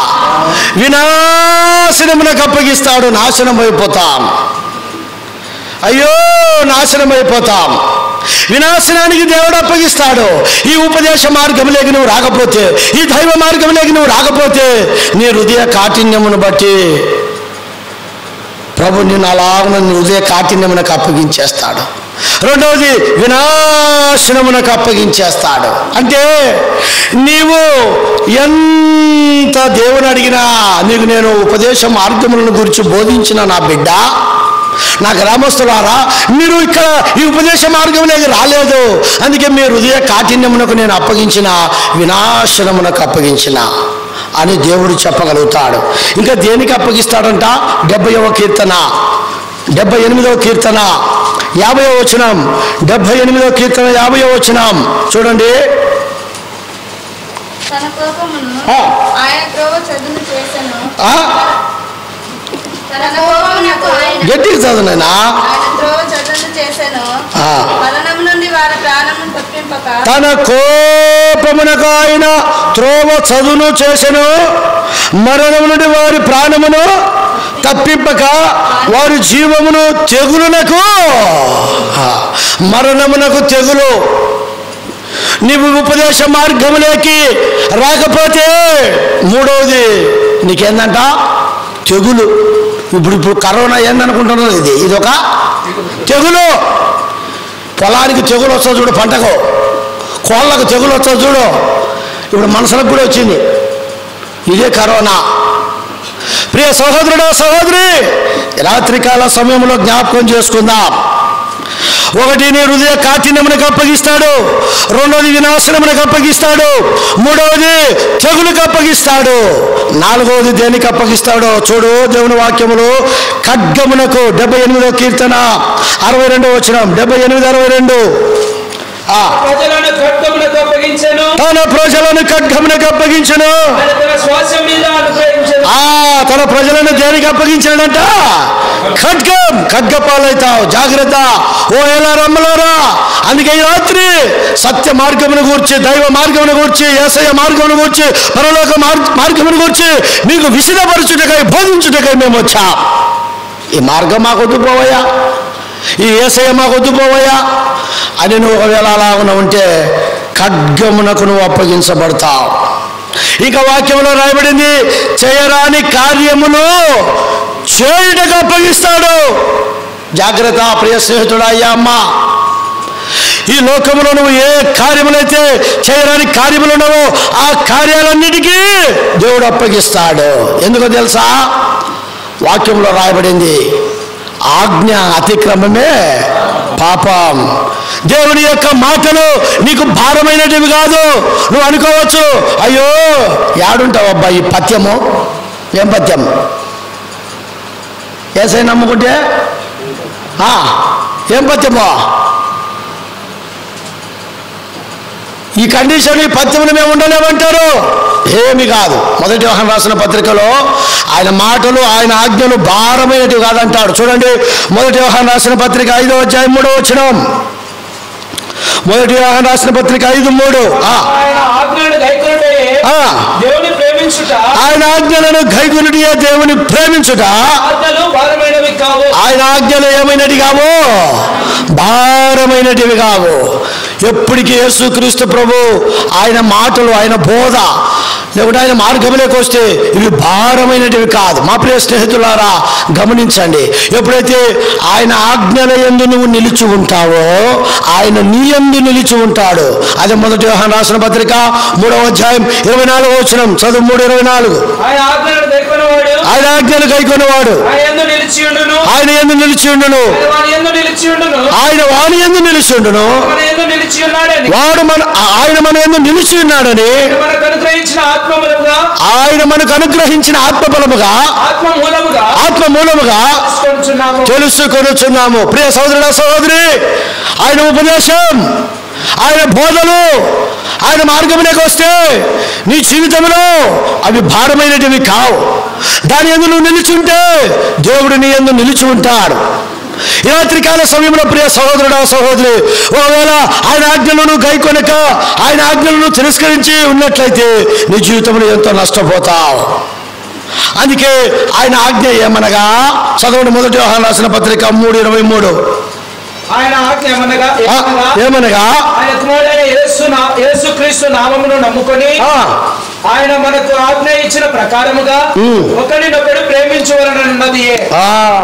వినాశనమునకు అప్పగిస్తాడు నాశనం అయిపోతాం అయ్యో నాశనం అయిపోతాం వినాశనానికి దేవుడు అప్పగిస్తాడు ఈ ఉపదేశ మార్గంలోకి నువ్వు రాకపోతే ఈ దైవ మార్గంలోకి నువ్వు రాకపోతే నీ హృదయ కాఠిన్యమును బట్టి ప్రభు నిన్ను అలాగ నీ హృదయ కాఠిన్యమునకు అప్పగించేస్తాడు రెండవది వినాశనమునకు అప్పగించేస్తాడు అంటే నీవు ఎంత దేవుని అడిగినా నీకు నేను ఉపదేశ మార్గములను గురించి బోధించిన నా బిడ్డ నా గ్రామస్తులారా మీరు ఇక్కడ ఈ ఉపదేశ మార్గంలోకి రాలేదు అందుకే మీ హృదయ కాఠిన్యమునకు నేను అప్పగించిన వినాశనమునకు అప్పగించిన అని దేవుడు చెప్పగలుగుతాడు ఇంకా దేనికి అప్పగిస్తాడంట డెబ్బైవ కీర్తన డెబ్బై ఎనిమిదవ కీర్తన యాభై వచనం డెబ్బై ఎనిమిదవ కీర్తన యాభై వచనం చూడండి తన కోపమును ఆ. ఆయన త్రోవ చదును చేసెను ఆ, తన కోపమునకు ఆయన గట్టిగా చదువునైనా ఆయన త్రోవ చదును చేసెను ఆ. మరణం నుండి వారి ప్రాణమును తప్పింపక తన కోపమునకు ఆయన త్రోవ చదును చేసెను మరణం నుండి వారి ప్రాణమును తప్పింపక వారి జీవమును తెగులునకు ఆ, మరణమునకు తెగులు నీవు ఉపదేశ మార్గములోకి రాకపోతే మూడవది నీకేందంట తెగులు ఇప్పుడు ఇప్పుడు కరోనా ఏందనుకుంటున్నది ఇది ఇది ఒక తెగులు పొలానికి తెగులు వస్తుంది చూడు పంటకు కోళ్ళకు తెగులు వస్తుంది చూడు ఇప్పుడు మనసులకు కూడా వచ్చింది ఇదే కరోనా ప్రియ సహోదరుడు సహోదరి రాత్రికాల సమయంలో జ్ఞాపకం చేసుకుందాం ఒకటి నీ హృదయ కాఠిన్యమునకు అప్పగిస్తాడు రెండవది వినాశనమునకు అప్పగిస్తాడు మూడవది తెగులకు అప్పగిస్తాడు నాలుగవది దేనికి అప్పగిస్తాడో చూడు దేవుని వాక్యములు ఖడ్గమునకు డెబ్బై ఎనిమిదో కీర్తన అరవై రెండో వచ్చిన డెబ్బై ఎనిమిది అరవై రెండు ఆ, ప్రజలను ఖడ్గములకు అప్పగించెను తన ప్రజలను ఖడ్గమునకు అప్పగించను ఆయన తన శ్వాసం మీద అనుగ్రహించెను ఆ తన ప్రజలను దేనికి అప్పగించాడంట ఖడ్గం ఖడ్గపాలవుతావు జాగ్రత్త ఓ ఎలా రమ్మలారా అందుకే ఈ రాత్రి సత్య మార్గమును గూర్చి దైవ మార్గమును గూర్చి ఏసయ మార్గమును గూర్చి పరలోక మార్- మార్గమును గూర్చి మీకు విసిదపరచుటకై బోధించుటకై మేము వచ్చాం ఈ మార్గం మాకు వద్దుపోవయ్యా ఈ ఏసయ మాకు వద్దుపోవయ్యా అని నువ్వు ఒకవేళ అలాగున ఉంటే ఖడ్గమునకు నువ్వు అప్పగించబడతావు ఇక వాక్యంలో రాయబడింది చేయరాని కార్యములు చేయుటకు అప్పగిస్తాడు జాగ్రత్త ప్రియ స్నేహితుడా అయ్యా అమ్మ ఈ లోకంలో నువ్వు ఏ కార్యములైతే చేయరాని కార్యములు ఉన్నావో ఆ కార్యాలన్నిటికీ దేవుడు అప్పగిస్తాడు ఎందుకో తెలుసా వాక్యంలో రాయబడింది ఆజ్ఞ అతిక్రమమే పాపం దేవుని యొక్క మాటలు నీకు భారమైనటివి కాదు నువ్వు అనుకోవచ్చు అయ్యో యాడుంటావు అబ్బా ఈ పథ్యము ఏం పథ్యం ఏసై నమ్ముకుంటే ఆ, ఏం పథ్యమో ఈ కండిషన్ ఈ పథ్యములు మేము ఉండలేమంటారు ఏమి కాదు మొదటి వ్యవహారం రాసిన పత్రికలో ఆయన మాటలు ఆయన ఆజ్ఞలు భారమైనటివి కాదంటాడు చూడండి మొదటి వ్యవహారం రాసిన పత్రిక ఐదో అధ్యాయం మూడో వచ్చినాం మొదటి వ్యవహారం రాసిన పత్రిక ఐదు మూడు ఆ, ఆయన ఆజ్ఞలను గైకొనుటే ఆ. దేవుని ప్రేమించుట ఆయన ఆజ్ఞలను గైగునుడియే దేవుని ప్రేమించుట ఆజ్ఞలు భారమైనవి కావు ఆయన ఆజ్ఞలు ఏమైనటి కావు భారమైనటివి కావు ఎప్పటికీ యేసుక్రీస్తు ప్రభు ఆయన మాటలు ఆయన బోధ లేకుంటే ఆయన మార్గంలోకి వస్తే ఇవి భారమైనటివి కాదు మా ప్రియ స్నేహితులారా గమనించండి ఎప్పుడైతే ఆయన ఆజ్ఞల ఎందు నువ్వు నిలిచి ఉంటావో ఆయన నీ ఎందు నిలిచి ఉంటాడు అదే మొదటి వ్యవహారం రాసిన పత్రిక మూడవ అధ్యాయం ఇరవై నాలుగు వచ్చిన చదువు మూడు ఇరవై నాలుగు ఆయన ఆజ్ఞలను గైకొనవాడు ఆయన ఆజ్ఞలు కైకొనేవాడు ఆయన ఎందు నిలిచి ఉండును ఆయన ఎందు నిలిచి ఉండును ఆయన వాని ఎందు నిలిచి ఉండును ఆయన వాని ఎందు నిలిచి ఉండును మన ఎందు నిలిచి ఉన్నాడని వాడు మన ఆయన మన ఎందు నిలిచి ఉన్నాడని మనకు అనుగ్రహించిన ఆత్మములుగా ఆయన మనకు అనుగ్రహించిన ఆత్మబలముగా ఆత్మ మూలముగా ఆత్మ మూలముగా తెలుసుకొనుచున్నాము తెలుసుకొనుచున్నాము ప్రియ సోదరుడ సహోదరి ఆయన ఉపదేశం ఆయన బోధలు ఆయన మార్గంలోకి వస్తే నీ జీవితంలో అవి భారమైనటివి కావు దాని ఎందు నువ్వు నిలిచుంటే దేవుడు నీ ఎందు నిలిచి ఉంటాడు ఈ రాత్రికాల సమయంలో ప్రియ సహోదరుడా సహోదరి ఒకవేళ ఆయన ఆజ్ఞలను గైకొనక ఆయన ఆజ్ఞలను తిరస్కరించి ఉన్నట్లయితే నీ జీవితంలో ఎంతో నష్టపోతావు అందుకే ఆయన ఆజ్ఞ ఏమనగా చదవండి మొదటి వ్యవహారం రాసిన పత్రిక మూడు ఇరవై మూడు ఆయన ఆజ్ఞ ఏమనగా ఆ, ఏమనగా ఏమనగా ఆయన కుమారుడైన యేసు నా- యేసు క్రీస్తు నామమును నమ్ముకొని ఆ, ఆయన మనకు ఆజ్ఞ ఇచ్చిన ప్రకారముగా ఉమ్. ఒకరినొకడు ప్రేమించవలనన్నది ఆ.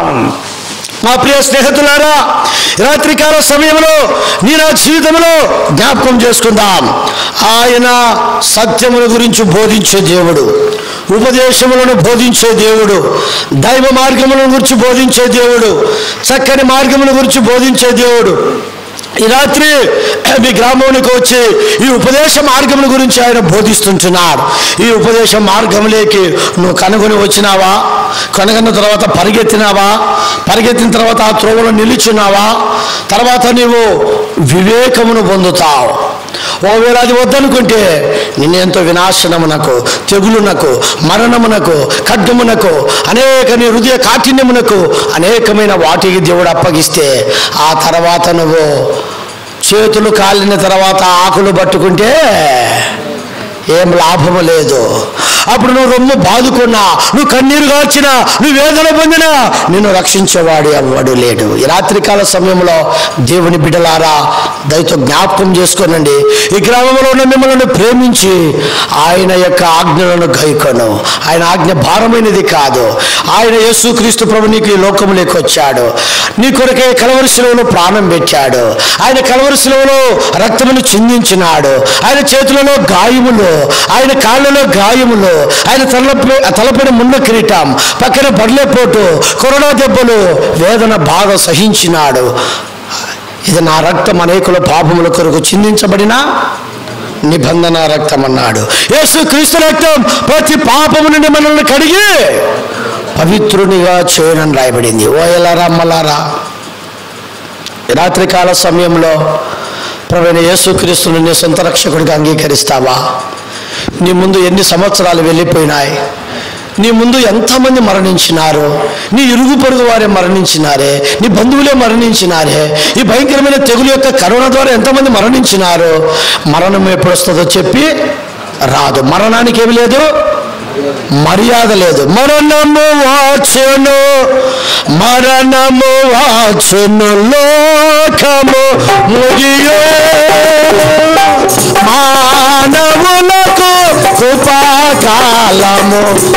మా ప్రియ స్నేహితులారా రాత్రికాల సమయంలో నీ నా జీవితంలో జ్ఞాపకం చేసుకుందాం ఆయన సత్యముల గురించి బోధించే దేవుడు ఉపదేశములను బోధించే దేవుడు దైవ మార్గములను గురించి బోధించే దేవుడు చక్కని మార్గముల గురించి బోధించే దేవుడు ఈ రాత్రి మీ గ్రామంలోకి వచ్చి ఈ ఉపదేశ మార్గముల గురించి ఆయన బోధిస్తుంటున్నాడు ఈ ఉపదేశ మార్గంలోకి నువ్వు కనుగొని వచ్చినావా కనుగొన్న తర్వాత పరిగెత్తినావా పరిగెత్తిన తర్వాత ఆ త్రోవలో నిలిచున్నావా తర్వాత నీవు వివేకమును పొందుతావు ఒకవేళ అది వద్దనుకుంటే నిన్నెంతో వినాశనమునకు తెగులునకు మరణమునకు ఖడ్గమునకు అనేక నీ హృదయ కాఠిన్యమునకు అనేకమైన వాటికి దేవుడు అప్పగిస్తే ఆ తర్వాత నువ్వు చేతులు కాలిన తర్వాత ఆకులు పట్టుకుంటే ఏం లాభము లేదు అప్పుడు నువ్వు రొమ్ము బాదుకున్నా నువ్వు కన్నీరు గార్చినా నువ్వు వేదన పొందినా నిన్ను రక్షించేవాడు ఎవ్వడు లేడు ఈ రాత్రికాల సమయంలో దేవుని బిడ్డలారా దయతో జ్ఞాపకం చేసుకోనండి ఈ గ్రామంలో ఉన్న మిమ్మల్ని ప్రేమించి ఆయన యొక్క ఆజ్ఞలను గైకొను ఆయన ఆజ్ఞ భారమైనది కాదు ఆయన యేసుక్రీస్తు ప్రభు నీకు ఈ లోకంలోకి వచ్చాడు నీ కొరకే కలవరి శిలువలో ప్రాణం పెట్టాడు ఆయన కలవరి శిలువలో రక్తమును చిందించినాడు ఆయన చేతులలో గాయములు ఆయన కాళ్ళలో గాయములు ఆయన తలపై తలపైన మున్న కిరీటం పక్కన బడ్లేపోటు కరోనా దెబ్బలు వేదన బాధ సహించినాడు ఇది నా రక్తం అనేకుల పాపముల కొరకు చిందించబడిన నిబంధన రక్తం అన్నాడు యేసు క్రీస్తు రక్తం ప్రతి పాపము నుండి మనల్ని కడిగి పవిత్రునిగా చేయడం రాయబడింది ఓ ఎలారా మలారా ఈ రాత్రికాల సమయంలో ప్రవీణ యేసుక్రీస్తుని నీ సొంత రక్షకుడిగా అంగీకరిస్తావా నీ ముందు ఎన్ని సంవత్సరాలు వెళ్ళిపోయినాయి నీ ముందు ఎంతమంది మరణించినారు నీ ఇరుగు పొరుగు వారే మరణించినారే నీ బంధువులే మరణించినారే ఈ భయంకరమైన తెగులు యొక్క కరోనా ద్వారా ఎంతమంది మరణించినారు మరణం ఎప్పుడు వస్తుందో చెప్పి రాదు మరణానికి ఏమి లేదు మర్యాద లేదు మరణము వాచును మరణము వాచును లోకము ముగియో మానవులకు కృపాకాలము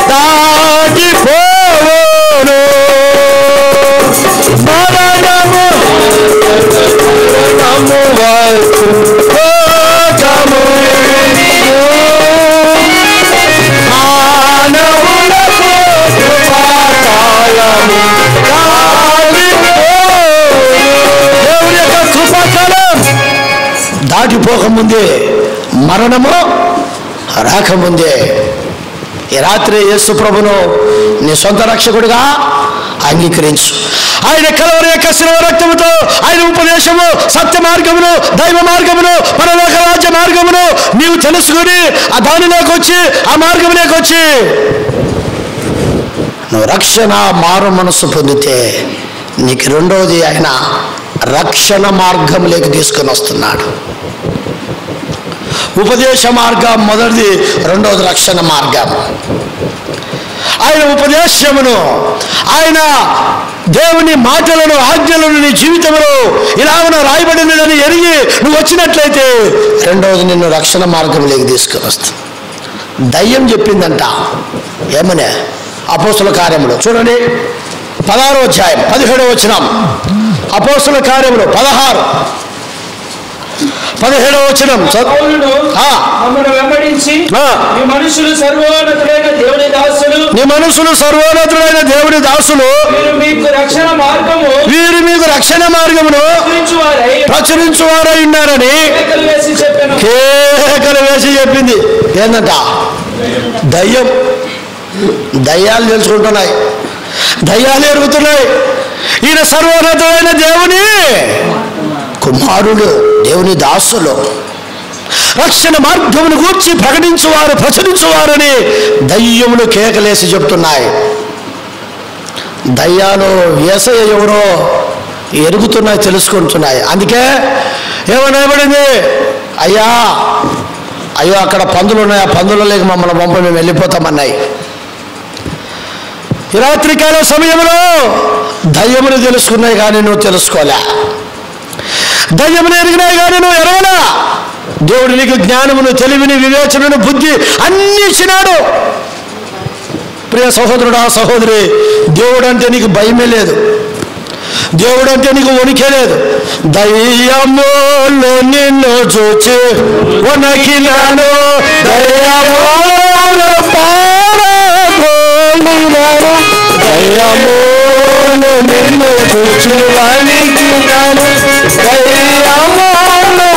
దాగిపోవును మరణము మరణము దాటిపోకముందే మరణము రాకముందే ఈ రాత్రి యేసు ప్రభును నీ సొంత రక్షకుడిగా అంగీకరించు ఆయన కలవరి యొక్క శిలవ రక్తముతో ఆయన ఉపదేశము సత్య మార్గమును దైవ మార్గమును పరలోక రాజ్య మార్గమును నీవు తెలుసుకుని ఆ దానిలోకి వచ్చి ఆ మార్గంలోకి వచ్చి నువ్వు రక్షణ మారు మనస్సు పొందితే నీకు రెండవది ఆయన రక్షణ మార్గంలోకి తీసుకొని వస్తున్నాడు ఉపదేశ మార్గం మొదటిది రెండవది రక్షణ మార్గం ఆయన ఉపదేశమును ఆయన దేవుని మాటలను ఆజ్ఞలను నీ జీవితంలో ఇలాగన రాయబడినదని ఎరిగి నువ్వు వచ్చినట్లయితే రెండవది నిన్ను రక్షణ మార్గంలోకి తీసుకొని వస్తుంది దయ్యం చెప్పిందంట ఏమనే అపోస్తుల కార్యములు చూడండి పదహారో అధ్యాయం పదిహేడో వచ్చినాం అపోస్తుల కార్యములు పదహారు పదిహేడో వచ్చినాం చదువు. పౌలుడు ఆ. మమ్మల్ని వెంబడించి ఆ. ఈ మనుషులు సర్వోన్నతుడైన దేవుని దాసులు నీ మనసులు సర్వోన్నతుడైన దేవుని దాసులు మీరు మీకు రక్షణ మార్గము వీరి మీద రక్షణ మార్గమును గురించి వారై ప్రచురించువారై ఉన్నారని కేకలు వేసి చెప్పాను కేకలు వేసి చెప్పింది ఏందంట దయ్యం దయ్యాలు తెలుసుకుంటున్నాయి దయ్యాలు ఎరుగుతున్నాయి ఈయన సర్వోన్నతుడైన దేవుని కుమారుడు దేవుని దాసులు రక్షణ మార్గమును గూర్చి ప్రకటించువారు ప్రచురించువారని దయ్యములు కేకలేసి చెప్తున్నాయి దయ్యాలు ఏసయ్య ఎవరో ఎరుగుతున్నాయి తెలుసుకుంటున్నాయి అందుకే ఏమనబడింది అయ్యా అయ్యో అక్కడ పందులు ఉన్నాయి ఆ పందులలోకి మమ్మల్ని పంప మేము వెళ్ళిపోతామన్నాయి ఈ రాత్రికాల సమయంలో దయ్యములు తెలుసుకున్నాయి కానీ నువ్వు తెలుసుకోలే దయ్యమును ఎరిగినాయి కానీ నువ్వు ఎరగలా దేవుడు నీకు జ్ఞానమును తెలివిని వివేచనను బుద్ధి అన్ని ఇచ్చినాడు ప్రియ సహోదరుడా సహోదరి దేవుడు అంటే నీకు భయమే లేదు దేవుడు అంటే నీకు వణికే లేదు దయ్యములు నిన్ను చూచి వణకినాను దయ్యములు పారగోలినాను దయ్యములు నిన్ను చూచి వణికినాను దయ్యములు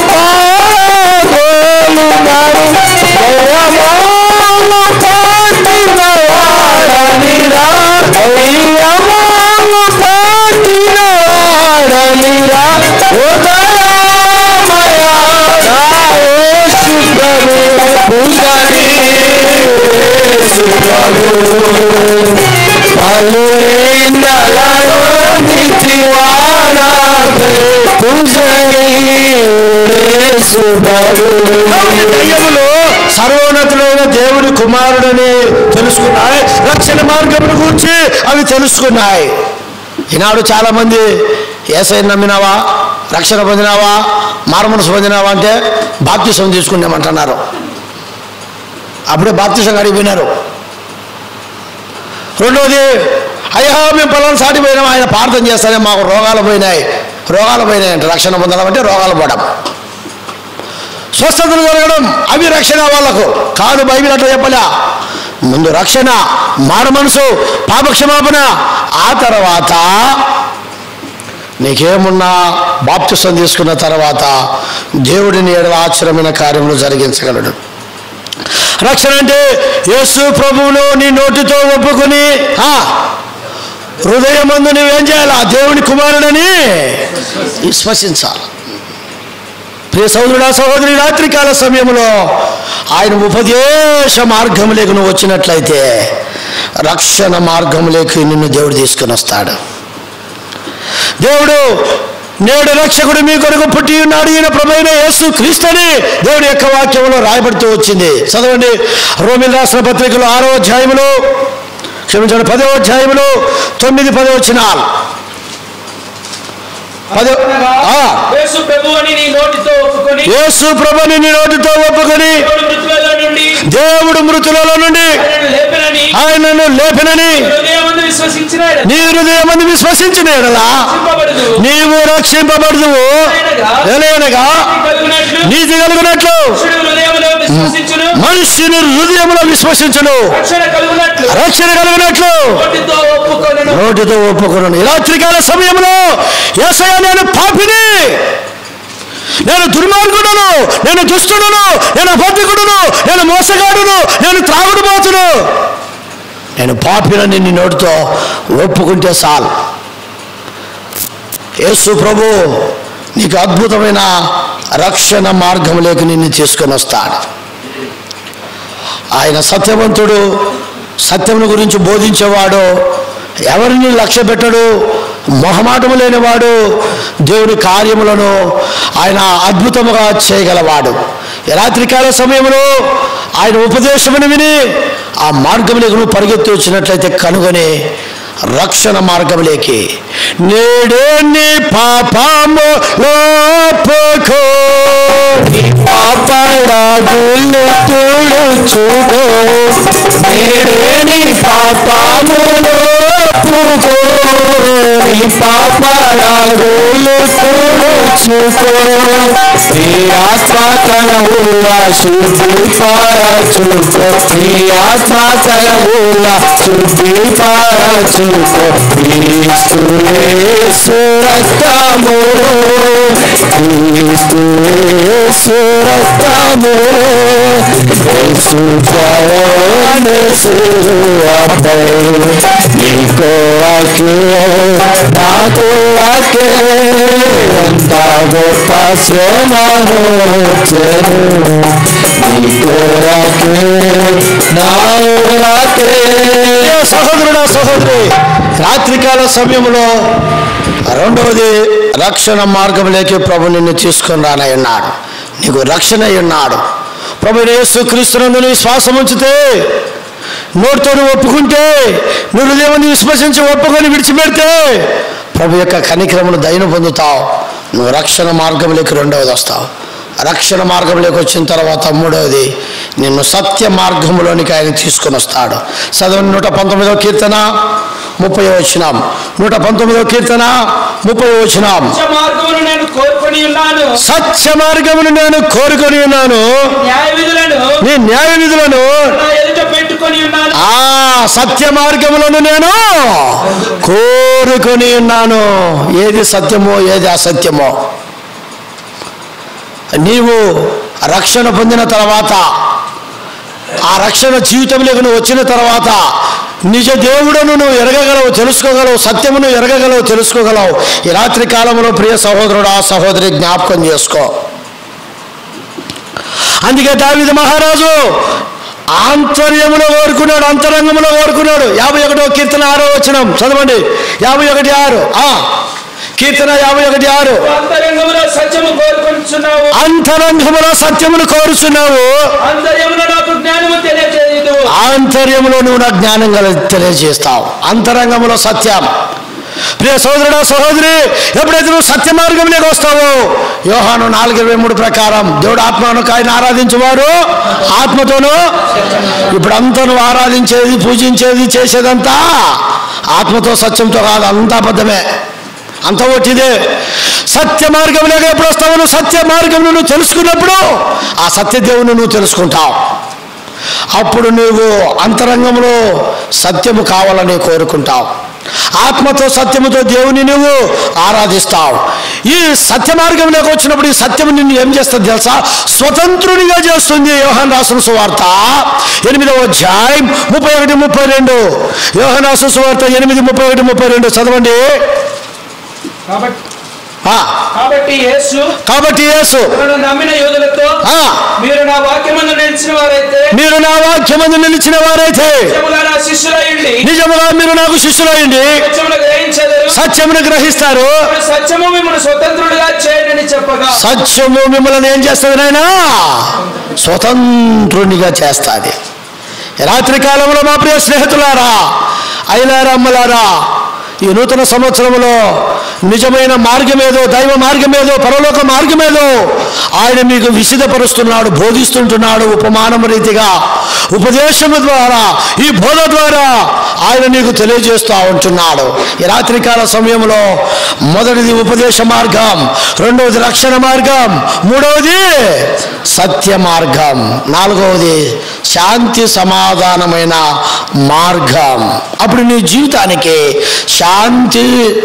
పారగోలినాను దయ్యములు పాటిన వాడనిరా దయ్యములు పాటిన వాడనిరా ఉదయమయా నా యేసు ప్రభు పూజని యేసు ప్రభు పలుయిందలలో నిత్యవానా పూజని యేసు ప్రభు దయ్యములు సర్వోన్నతులైన దేవుని కుమారుడని తెలుసుకున్నాయి రక్షణ మార్గమును గురించి అవి తెలుసుకున్నాయి ఈనాడు చాలా మంది ఏసై నమ్మినావా రక్షణ పొందినావా మారమనసు పొందినావా అంటే బాప్తిసం తీసుకున్నామంటున్నారు అప్పుడే బాప్తిసం అడిగిపోయినారు రెండోది అయ్యా మేము పొలం సాటి పోయినాం ఆయన ప్రార్థన చేస్తానే మాకు రోగాలు పోయినాయి రోగాలు పోయినాయి అంటే రక్షణ పొందడం అంటే రోగాలు పోవడం స్వస్థతలు జరగడం అవి రక్షణ వాళ్ళకు కాదు బైబిల్ అట్లా చెప్పలే ముందు రక్షణ మారు మనసు పాపక్షమాపణ ఆ తర్వాత నీకేమున్నా బాప్తిసం తీసుకున్న తర్వాత దేవుడిని ఏడవ ఆశ్చర్యమైన కార్యములు జరిగించగలడు రక్షణ అంటే యేసు ప్రభువును నీ నోటితో ఒప్పుకొని ఆ, హృదయమందు నువ్వేం చేయాలి ఆ దేవుని కుమారుడని విశ్వసించాలి ప్రియ సహోదరుడా సహోదరి రాత్రికాల సమయంలో ఆయన ఉపదేశ మార్గంలోకి నువ్వు వచ్చినట్లయితే రక్షణ మార్గంలోకి నిన్ను దేవుడు తీసుకుని వస్తాడు దేవుడు నేడు రక్షకుడు మీ కొరకు పుట్టి ఉన్నాడు ఈయన ప్రభైన యేసు క్రీస్తుని దేవుడి యొక్క వాక్యంలో రాయబడుతూ వచ్చింది చదవండి రోమిల్ రాసిన పత్రికలు ఆరో అధ్యాయములు క్షమించండి పదో అధ్యాయములు తొమ్మిది పదో వచ్చినాలు పదో ఆ. యేసు ప్రభు అని నీ నోటితో ఒప్పుకొని యేసు ప్రభుని నీ నోటితో ఒప్పుకొని దేవుడు మృతులలో నుండి దేవుడు మృతులలో నుండి ఆయనను లేపనని ఆయనను లేపినని హృదయమందు విశ్వసించిన నీ హృదయమని విశ్వసించిన ఎడలా రక్షింపబడదు నీవు రక్షింపబడదువు ఎలాగనగా కలుగునట్లు నీతి కలిగినట్లు మనుషుడు హృదయములో విశ్వసించును మనుష్యుని హృదయములో విశ్వసించును రక్షణ కలుగునట్లు రక్షణ కలిగినట్లు నోటితో ఒప్పుకొనును నోటితో ఒప్పుకున్నాను ఈ రాత్రికాల సమయంలో ఏసయ్య నేను పాపిని నేను దుర్మార్గుడును నేను దుష్టుడును నేను అబద్ధికుడును నేను మోసగాడును నేను త్రాగుడుపోతును నేను పాపినని నీ నోటితో ఒప్పుకుంటే చాలు యేసు ప్రభు నీకు అద్భుతమైన రక్షణ మార్గంలోకి నిన్ను తీసుకొని వస్తాడు ఆయన సత్యవంతుడు సత్యమును గురించి బోధించేవాడు ఎవరిని లక్ష్య పెట్టడు మొహమాటము లేనివాడు దేవుని కార్యములను ఆయన అద్భుతముగా చేయగలవాడు ఈ రాత్రికాల సమయంలో ఆయన ఉపదేశమును విని ఆ మార్గంలోకి నువ్వు పరిగెత్తి వచ్చినట్లయితే కనుగొని రక్షణ మార్గంలోకి నేడే నీ పాపము లోపుకో పాపడాగులు తుడుచుకో నేడే నీ పాపము లోపుకో నీ పాపడాగులు తుడుచుకో నీ ఆత్మ కలవుల శుద్ధి పరచుకో నీ ఆత్మ కలవుల శుద్ధి పరచుకో క్రీస్తు యేసు రక్తము క్రీస్తు యేసు రక్తము యేసు ప్రయాణసు అపై నీకో అకే నాకు అకే ఎంత గొప్ప శ్రమను చెరు నీకో అకే నాకే సహోదరుడా సహోదరి రాత్రికాల సమయంలో రెండవది రక్షణ మార్గంలోకి ప్రభు నిన్ను తీసుకొని రానై ఉన్నాడు నీకు రక్షణ అయి ఉన్నాడు ప్రభు యేసు క్రీస్తునందు నీ శ్వాసం ఉంచితే నోటితో నువ్వు ఒప్పుకుంటే నువ్వు దేవుని విశ్వసించి ఒప్పుకొని విడిచిపెడితే ప్రభు యొక్క కనికరమును దయను పొందుతావు నువ్వు రక్షణ మార్గంలోకి రెండవది వస్తావు రక్షణ మార్గంలోకి వచ్చిన తర్వాత మూడవది నిన్ను సత్య మార్గంలోనికి ఆయన తీసుకొని వస్తాడు చదవండి నూట పంతొమ్మిదవ కీర్తన ముప్పై వచ్చినాం నూట పంతొమ్మిదవ కీర్తన ముప్పై వచ్చినాం సత్య మార్గమును నేను కోరుకొని ఉన్నాను సత్య మార్గమును నేను కోరుకొని ఉన్నాను న్యాయ విధులను నీ న్యాయ విధులను నా ఎదుట పెట్టుకొని ఉన్నాను ఆ సత్య మార్గములను నేను కోరుకొని ఉన్నాను ఏది సత్యమో ఏది అసత్యమో నీవు రక్షణ పొందిన తర్వాత ఆ రక్షణ జీవితంలోకి నువ్వు వచ్చిన తర్వాత నిజ దేవుడను నువ్వు ఎరగగలవు తెలుసుకోగలవు సత్యమును ఎరగగలవు తెలుసుకోగలవు ఈ రాత్రి కాలంలో ప్రియ సహోదరుడు ఆ సహోదరి జ్ఞాపకం చేసుకో అందుకే దావిద మహారాజు ఆంతర్యములో కోరుకున్నాడు అంతరంగంలో కోరుకున్నాడు యాభై ఒకటో కీర్తన ఆరో వచ్చినాం చదవండి యాభై ఒకటి ఆరు ఆ కీర్తన యాభై ఒకటి ఆరు అంతరంగంలో సత్యము కోరుకొనిచున్నావు అంతరంగములో సత్యమును కోరుచున్నావు అంతర్యములో నాకు జ్ఞానము తెలియజేయదు ఆంతర్యములో నువ్వు నా జ్ఞానం గల తెలియజేస్తావు అంతరంగంలో సత్యం ప్రియ సోదరుడా సహోదరి ఎప్పుడైతే నువ్వు సత్య మార్గంలోకి వస్తావో యోహాను నాలుగు ఇరవై మూడు ప్రకారం దేవుడు ఆత్మను ఆయన ఆరాధించేవారు ఆత్మతోనూ ఇప్పుడు అంతా నువ్వు ఆరాధించేది పూజించేది చేసేదంతా ఆత్మతో సత్యంతో కాదు అంతా అబద్ధమే అంత ఒట్టిదే సత్య మార్గంలోకి ఎప్పుడు వస్తావు నువ్వు సత్య మార్గం నువ్వు తెలుసుకున్నప్పుడు ఆ సత్య దేవుని నువ్వు తెలుసుకుంటావు అప్పుడు నువ్వు అంతరంగంలో సత్యము కావాలని కోరుకుంటావు ఆత్మతో సత్యముతో దేవుని నువ్వు ఆరాధిస్తావు ఈ సత్య మార్గంలోకి వచ్చినప్పుడు ఈ సత్యము నిన్ను ఏం చేస్తుంది తెలుసా స్వతంత్రునిగా చేస్తుంది యోహన్ రాసిన సువార్త ఎనిమిదవ అధ్యాయం ముప్పై ఒకటి ముప్పై రెండు యోహన్ రాసిన సువార్త ఎనిమిది ముప్పై ఒకటి ముప్పై రెండు చదవండి కాబట్టి ఆ, కాబట్టి యేసు కాబట్టి యేసు తనను నమ్మిన యోధులతో ఆ, మీరు నా వాక్యమందు నిలిచిన వారైతే మీరు నా వాక్యమందు నిలిచిన వారైతే నిజముగా నా శిష్యులయ్యండి నిజముగా మీరు నాకు శిష్యులైండి సత్యమును గ్రహించదరు సత్యమును గ్రహిస్తారు ఇప్పుడు సత్యము మిమ్మల్ని స్వతంత్రుడిగా చేయడని చెప్పగా సత్యము మిమ్మల్ని ఏం చేస్తుంది నాయనా స్వతంత్రునిగా చేస్తుంది రాత్రి కాలంలో మా ప్రియ స్నేహితులారా అయిలారా అమ్మలారా ఈ నూతన సంవత్సరంలో నిజమైన మార్గమేదో దైవ మార్గమేదో పరలోక మార్గమేదో ఆయన మీకు విసిదపరుస్తున్నాడు బోధిస్తుంటున్నాడు ఉపమానం రీతిగా ఉపదేశము ద్వారా ఈ బోధ ద్వారా ఆయన నీకు తెలియజేస్తూ ఉంటున్నాడు ఈ రాత్రికాల సమయంలో మొదటిది ఉపదేశ మార్గం రెండవది రక్షణ మార్గం మూడవది సత్య మార్గం నాలుగవది శాంతి సమాధానమైన మార్గం అప్పుడు నీ జీవితానికి శాంతి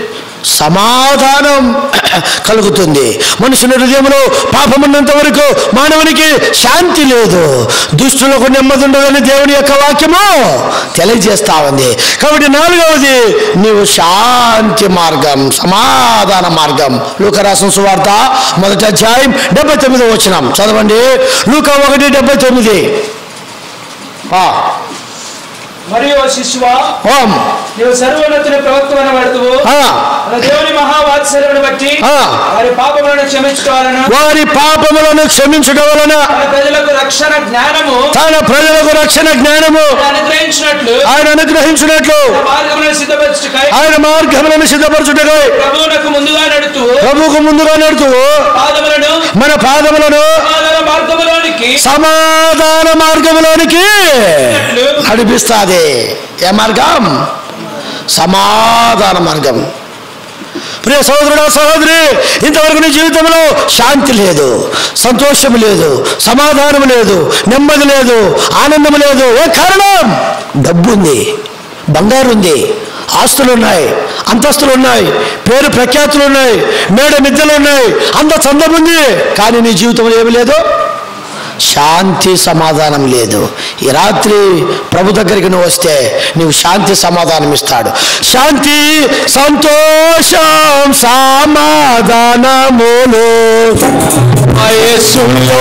సమాధానం కలుగుతుంది మనుషుని హృదయంలో పాపమున్నంత వరకు మానవునికి శాంతి లేదు దుష్టులకు నెమ్మది ఉండదని దేవుని యొక్క వాక్యము తెలియజేస్తా ఉంది కాబట్టి నాలుగవది నీవు శాంతి మార్గం సమాధాన మార్గం లూకరాసం సువార్త మొదటి అధ్యాయం డెబ్బై తొమ్మిది వచ్చినాం చదవండి లూక ఒకటి డెబ్బై తొమ్మిది ఆ, మరియు ఓ శిశువా ఓం నీవు సర్వోన్నతుని ప్రవక్తమైన పడుతువు ఆ, మన దేవుని మహావాత్సల్యమును బట్టి ఆ. వారి పాపములను క్షమించుకోవాలను వారి పాపములను క్షమించడం వలన మన ప్రజలకు రక్షణ జ్ఞానము తన ప్రజలకు రక్షణ జ్ఞానము అనుగ్రహించినట్లు ఆయన అనుగ్రహించినట్లు మార్గములను సిద్ధపరచుటకై ఆయన మార్గములను సిద్ధపరచుటకై ప్రభువునకు ముందుగా నడుతూ ప్రభుకు ముందుగా నడుతూ పాదములను మన పాదములను సమాధాన మార్గములోనికి సమాధాన మార్గములోనికి నడిపిస్తాది ఏ మార్గం సమాధాన మార్గం ప్రియ సహోదరుడు సహోదరి ఇంతవరకు నీ జీవితంలో శాంతి లేదు సంతోషం లేదు సమాధానం లేదు నెమ్మది లేదు ఆనందం లేదు ఏ కారణం డబ్బు ఉంది బంగారు ఉంది ఆస్తులు ఉన్నాయి అంతస్తులు ఉన్నాయి పేరు ప్రఖ్యాతులు ఉన్నాయి మేడ మిద్దెలు ఉన్నాయి అంత చందం ఉంది కానీ నీ జీవితంలో ఏమి లేదు శాంతి సమాధానం లేదు ఈ రాత్రి ప్రభు దగ్గరికి నువ్వు వస్తే నీవు శాంతి సమాధానం ఇస్తాడు శాంతి సంతోషం సమాధానములు వయస్సులో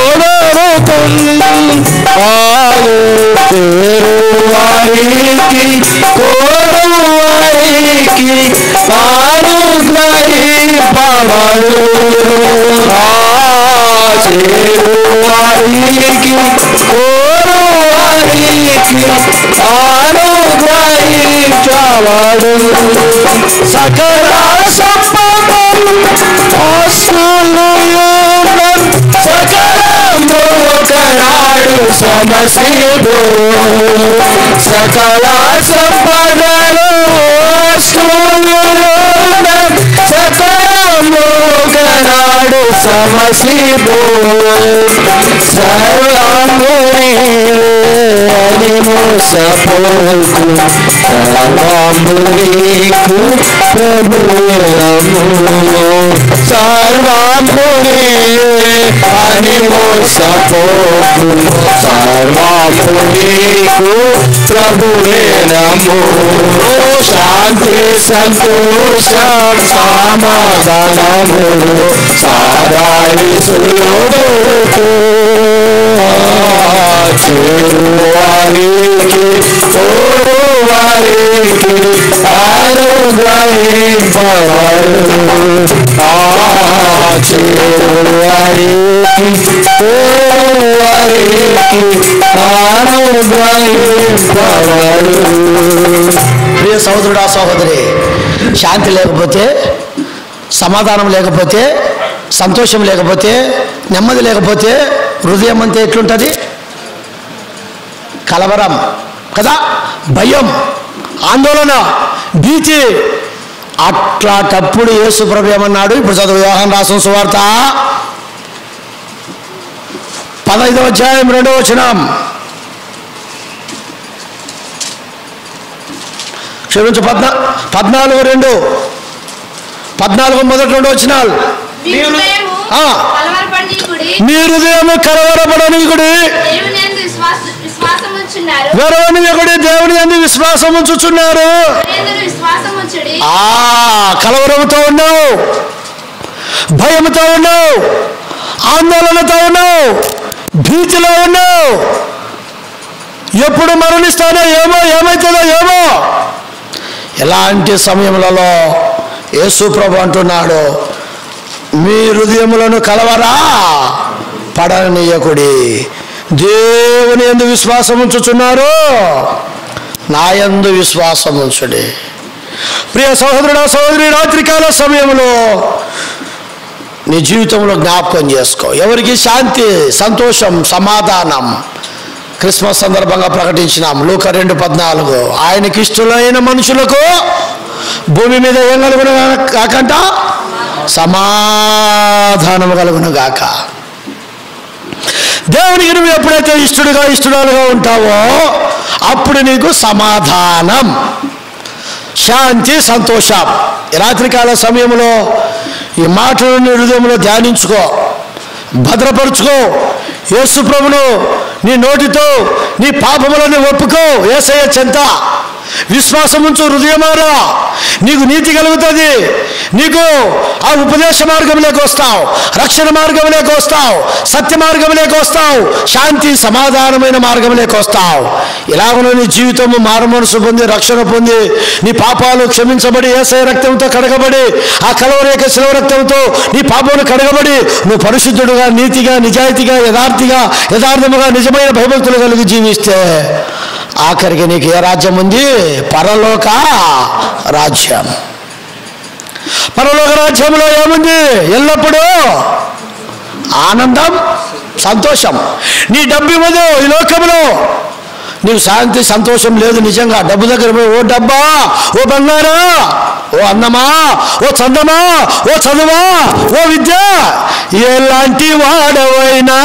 వారికి కోరు వారికి అనుగ్రహింపబడు వారికి కోరు వారికి అనుగ్రహించబడు సకల సంపదలు ఆస్తులు సకల మోకరాడు సమశీడు సకల సంపదలు ఆస్తులు సకల మోకరాడు సమశీడు సర్వముని మోసపోకు సర్వమునికు ప్రభురము సర్వముని అని మోసపోకు సర్వమునికు ప్రభువే నమో శాంతి సంతోషం సమాధానములు సారాయి సులువుకు చేరువారికి కోరువారికి అనుగ్రహింపబడు ఆ చేరువారికి కోరువారికి అనుగ్రహింపబడు ప్రియ సహోదరుడా సహోదరి శాంతి లేకపోతే సమాధానం లేకపోతే సంతోషం లేకపోతే నెమ్మది లేకపోతే హృదయం అంతా ఎట్లుంటుంది కలవరం కదా భయం ఆందోళన భీతి అట్లాటప్పుడు యేసు ప్రభు ఏమన్నాడు ఇప్పుడు చదువు వ్యవహారం రాసిన సువార్త పదహైదవ అధ్యాయం రెండవ వచనం క్షమించు పద్నా పద్నాలుగు రెండు పద్నాలుగు మొదటి రెండు వచ్చినాలు మీ హృదయము ఆ. కలవరపడనీకుడి. మీ హృదయము కలవరపడనీకుడి దేవుని యందు విశ్వాస- విశ్వాసముంచున్నారు. వెరవని ఒకటి దేవుని అంది విశ్వాసం ఉంచుచున్నారు దేవుని విశ్వాసముంచుడి. ఆ కలవరంతో ఉన్నావు భయంతో ఉన్నావు ఆందోళనతో ఉన్నావు భీతిలో ఉన్నావు ఎప్పుడు మరణిస్తానో ఏమో ఏమవుతుందో ఏమో ఎలాంటి సమయములలో యేసు ప్రభు అంటున్నాడు మీ హృదయములను కలవరా పడనీయకుడి దేవుని ఎందు విశ్వాసం ఉంచుచున్నారు నా యందు విశ్వాసం ఉంచుడి ప్రియ సహోదరుడు సహోదరి రాత్రికాల సమయంలో నీ జీవితంలో జ్ఞాపకం చేసుకో ఎవరికి శాంతి సంతోషం సమాధానం క్రిస్మస్ సందర్భంగా ప్రకటించినాం లూక రెండు పద్నాలుగు ఆయనకి ఇష్టమైన మనుషులకు భూమి మీద ఏం కలుగును కాకంట సమాధానం కలుగును గాక దేవునికి నువ్వు ఎప్పుడైతే ఇష్టడుగా ఇష్టడాలుగా ఉంటావో అప్పుడు నీకు సమాధానం శాంతి సంతోషం ఈ రాత్రికాల సమయంలో ఈ మాటలను హృదయంలో ధ్యానించుకో భద్రపరుచుకో యేసు ప్రభును నీ నోటితో నీ పాపములను ఒప్పుకో ఏసయ్య చెంత విశ్వాసం ఉంచు హృదయమారా నీకు నీతి కలుగుతుంది నీకు ఆ ఉపదేశ మార్గంలోకి వస్తావు రక్షణ మార్గంలోకి వస్తావు సత్య మార్గంలోకి వస్తావు శాంతి సమాధానమైన మార్గంలోకి వస్తావు ఇలాగను నీ జీవితము మారు మనసు పొంది రక్షణ పొంది నీ పాపాలు క్షమించబడి ఏసయ రక్తంతో కడగబడి ఆ కలవరేక శిలవ రక్తంతో నీ పాపములు కడగబడి నువ్వు పరిశుద్ధుడుగా నీతిగా నిజాయితీగా యథార్థిగా యథార్థముగా నిజమైన భయభక్తులు కలిగి జీవిస్తే ఆఖరికి నీకు ఏ రాజ్యం ఉంది పరలోక రాజ్యం పరలోక రాజ్యంలో ఏముంది ఎల్లప్పుడూ ఆనందం సంతోషం నీ డబ్బు ఇవ్వదు ఈ లోకంలో నీకు శాంతి సంతోషం లేదు నిజంగా డబ్బు దగ్గర పోయి ఓ డబ్బా ఓ బంగారా ఓ అన్నమా ఓ చందమా ఓ చదువా ఓ విద్య ఎలాంటి వాడవైనా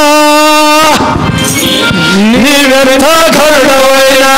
నీవెంత కరుడవైనా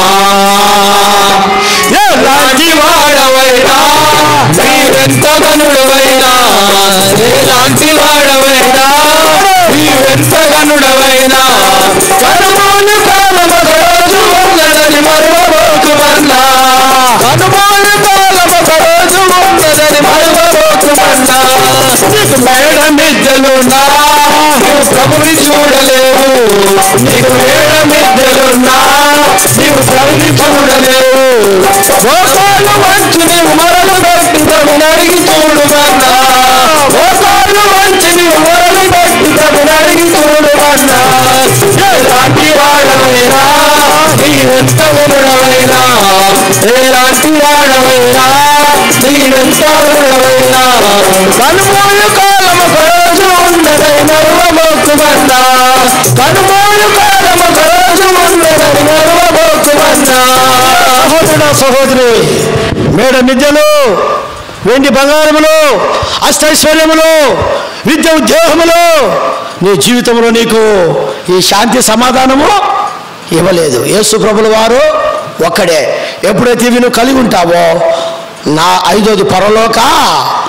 ఎలాంటి వాడవైనా నీవెంత గనుడవైనా ఎలాంటి వాడవైనా నీవెంత గనుడవైనా కనుమోలు కాలము రోజు ఉన్నదని మరువబోకుమన్నా కనుమోలు కాలము రోజు ఉన్నదని మరువబోకుమన్నా నీకు మేడ మిద్దెలున్నా నీవు ప్రభుని చూడలేవు నీకు మేడ మిద్దెలున్నా నీవు ప్రభుని చూడలేవు మోసాలు వంచి నీవు మరలు పెట్టుతాము అడిగి చూడుమన్నా మోసాలు వంచి నీవు మరలు పెట్టుతాము అడిగి చూడుమన్నా ఎలాంటి వాడవైనా నీవెంత గురుడవైనా ఎలాంటి వాడవైనా నీవెంత గురుడవైనా కనుమోలు కాలము రోజు ఉన్నదై నరువబోకుమన్నా కనుమోలు కాలము రోజు ఉన్నదై నరువబోకుమన్నా సహోదరుడు సహోదరి మేడ మిద్యలు వెండి బంగారములు అష్టైశ్వర్యములు విద్య ఉద్యోగములు నీ జీవితంలో నీకు ఈ శాంతి సమాధానము ఇవ్వలేదు యేసు ప్రభుల వారు ఒక్కడే ఎప్పుడైతే ఇవి నువ్వు కలిగి ఉంటావో నా ఐదోది పరలోక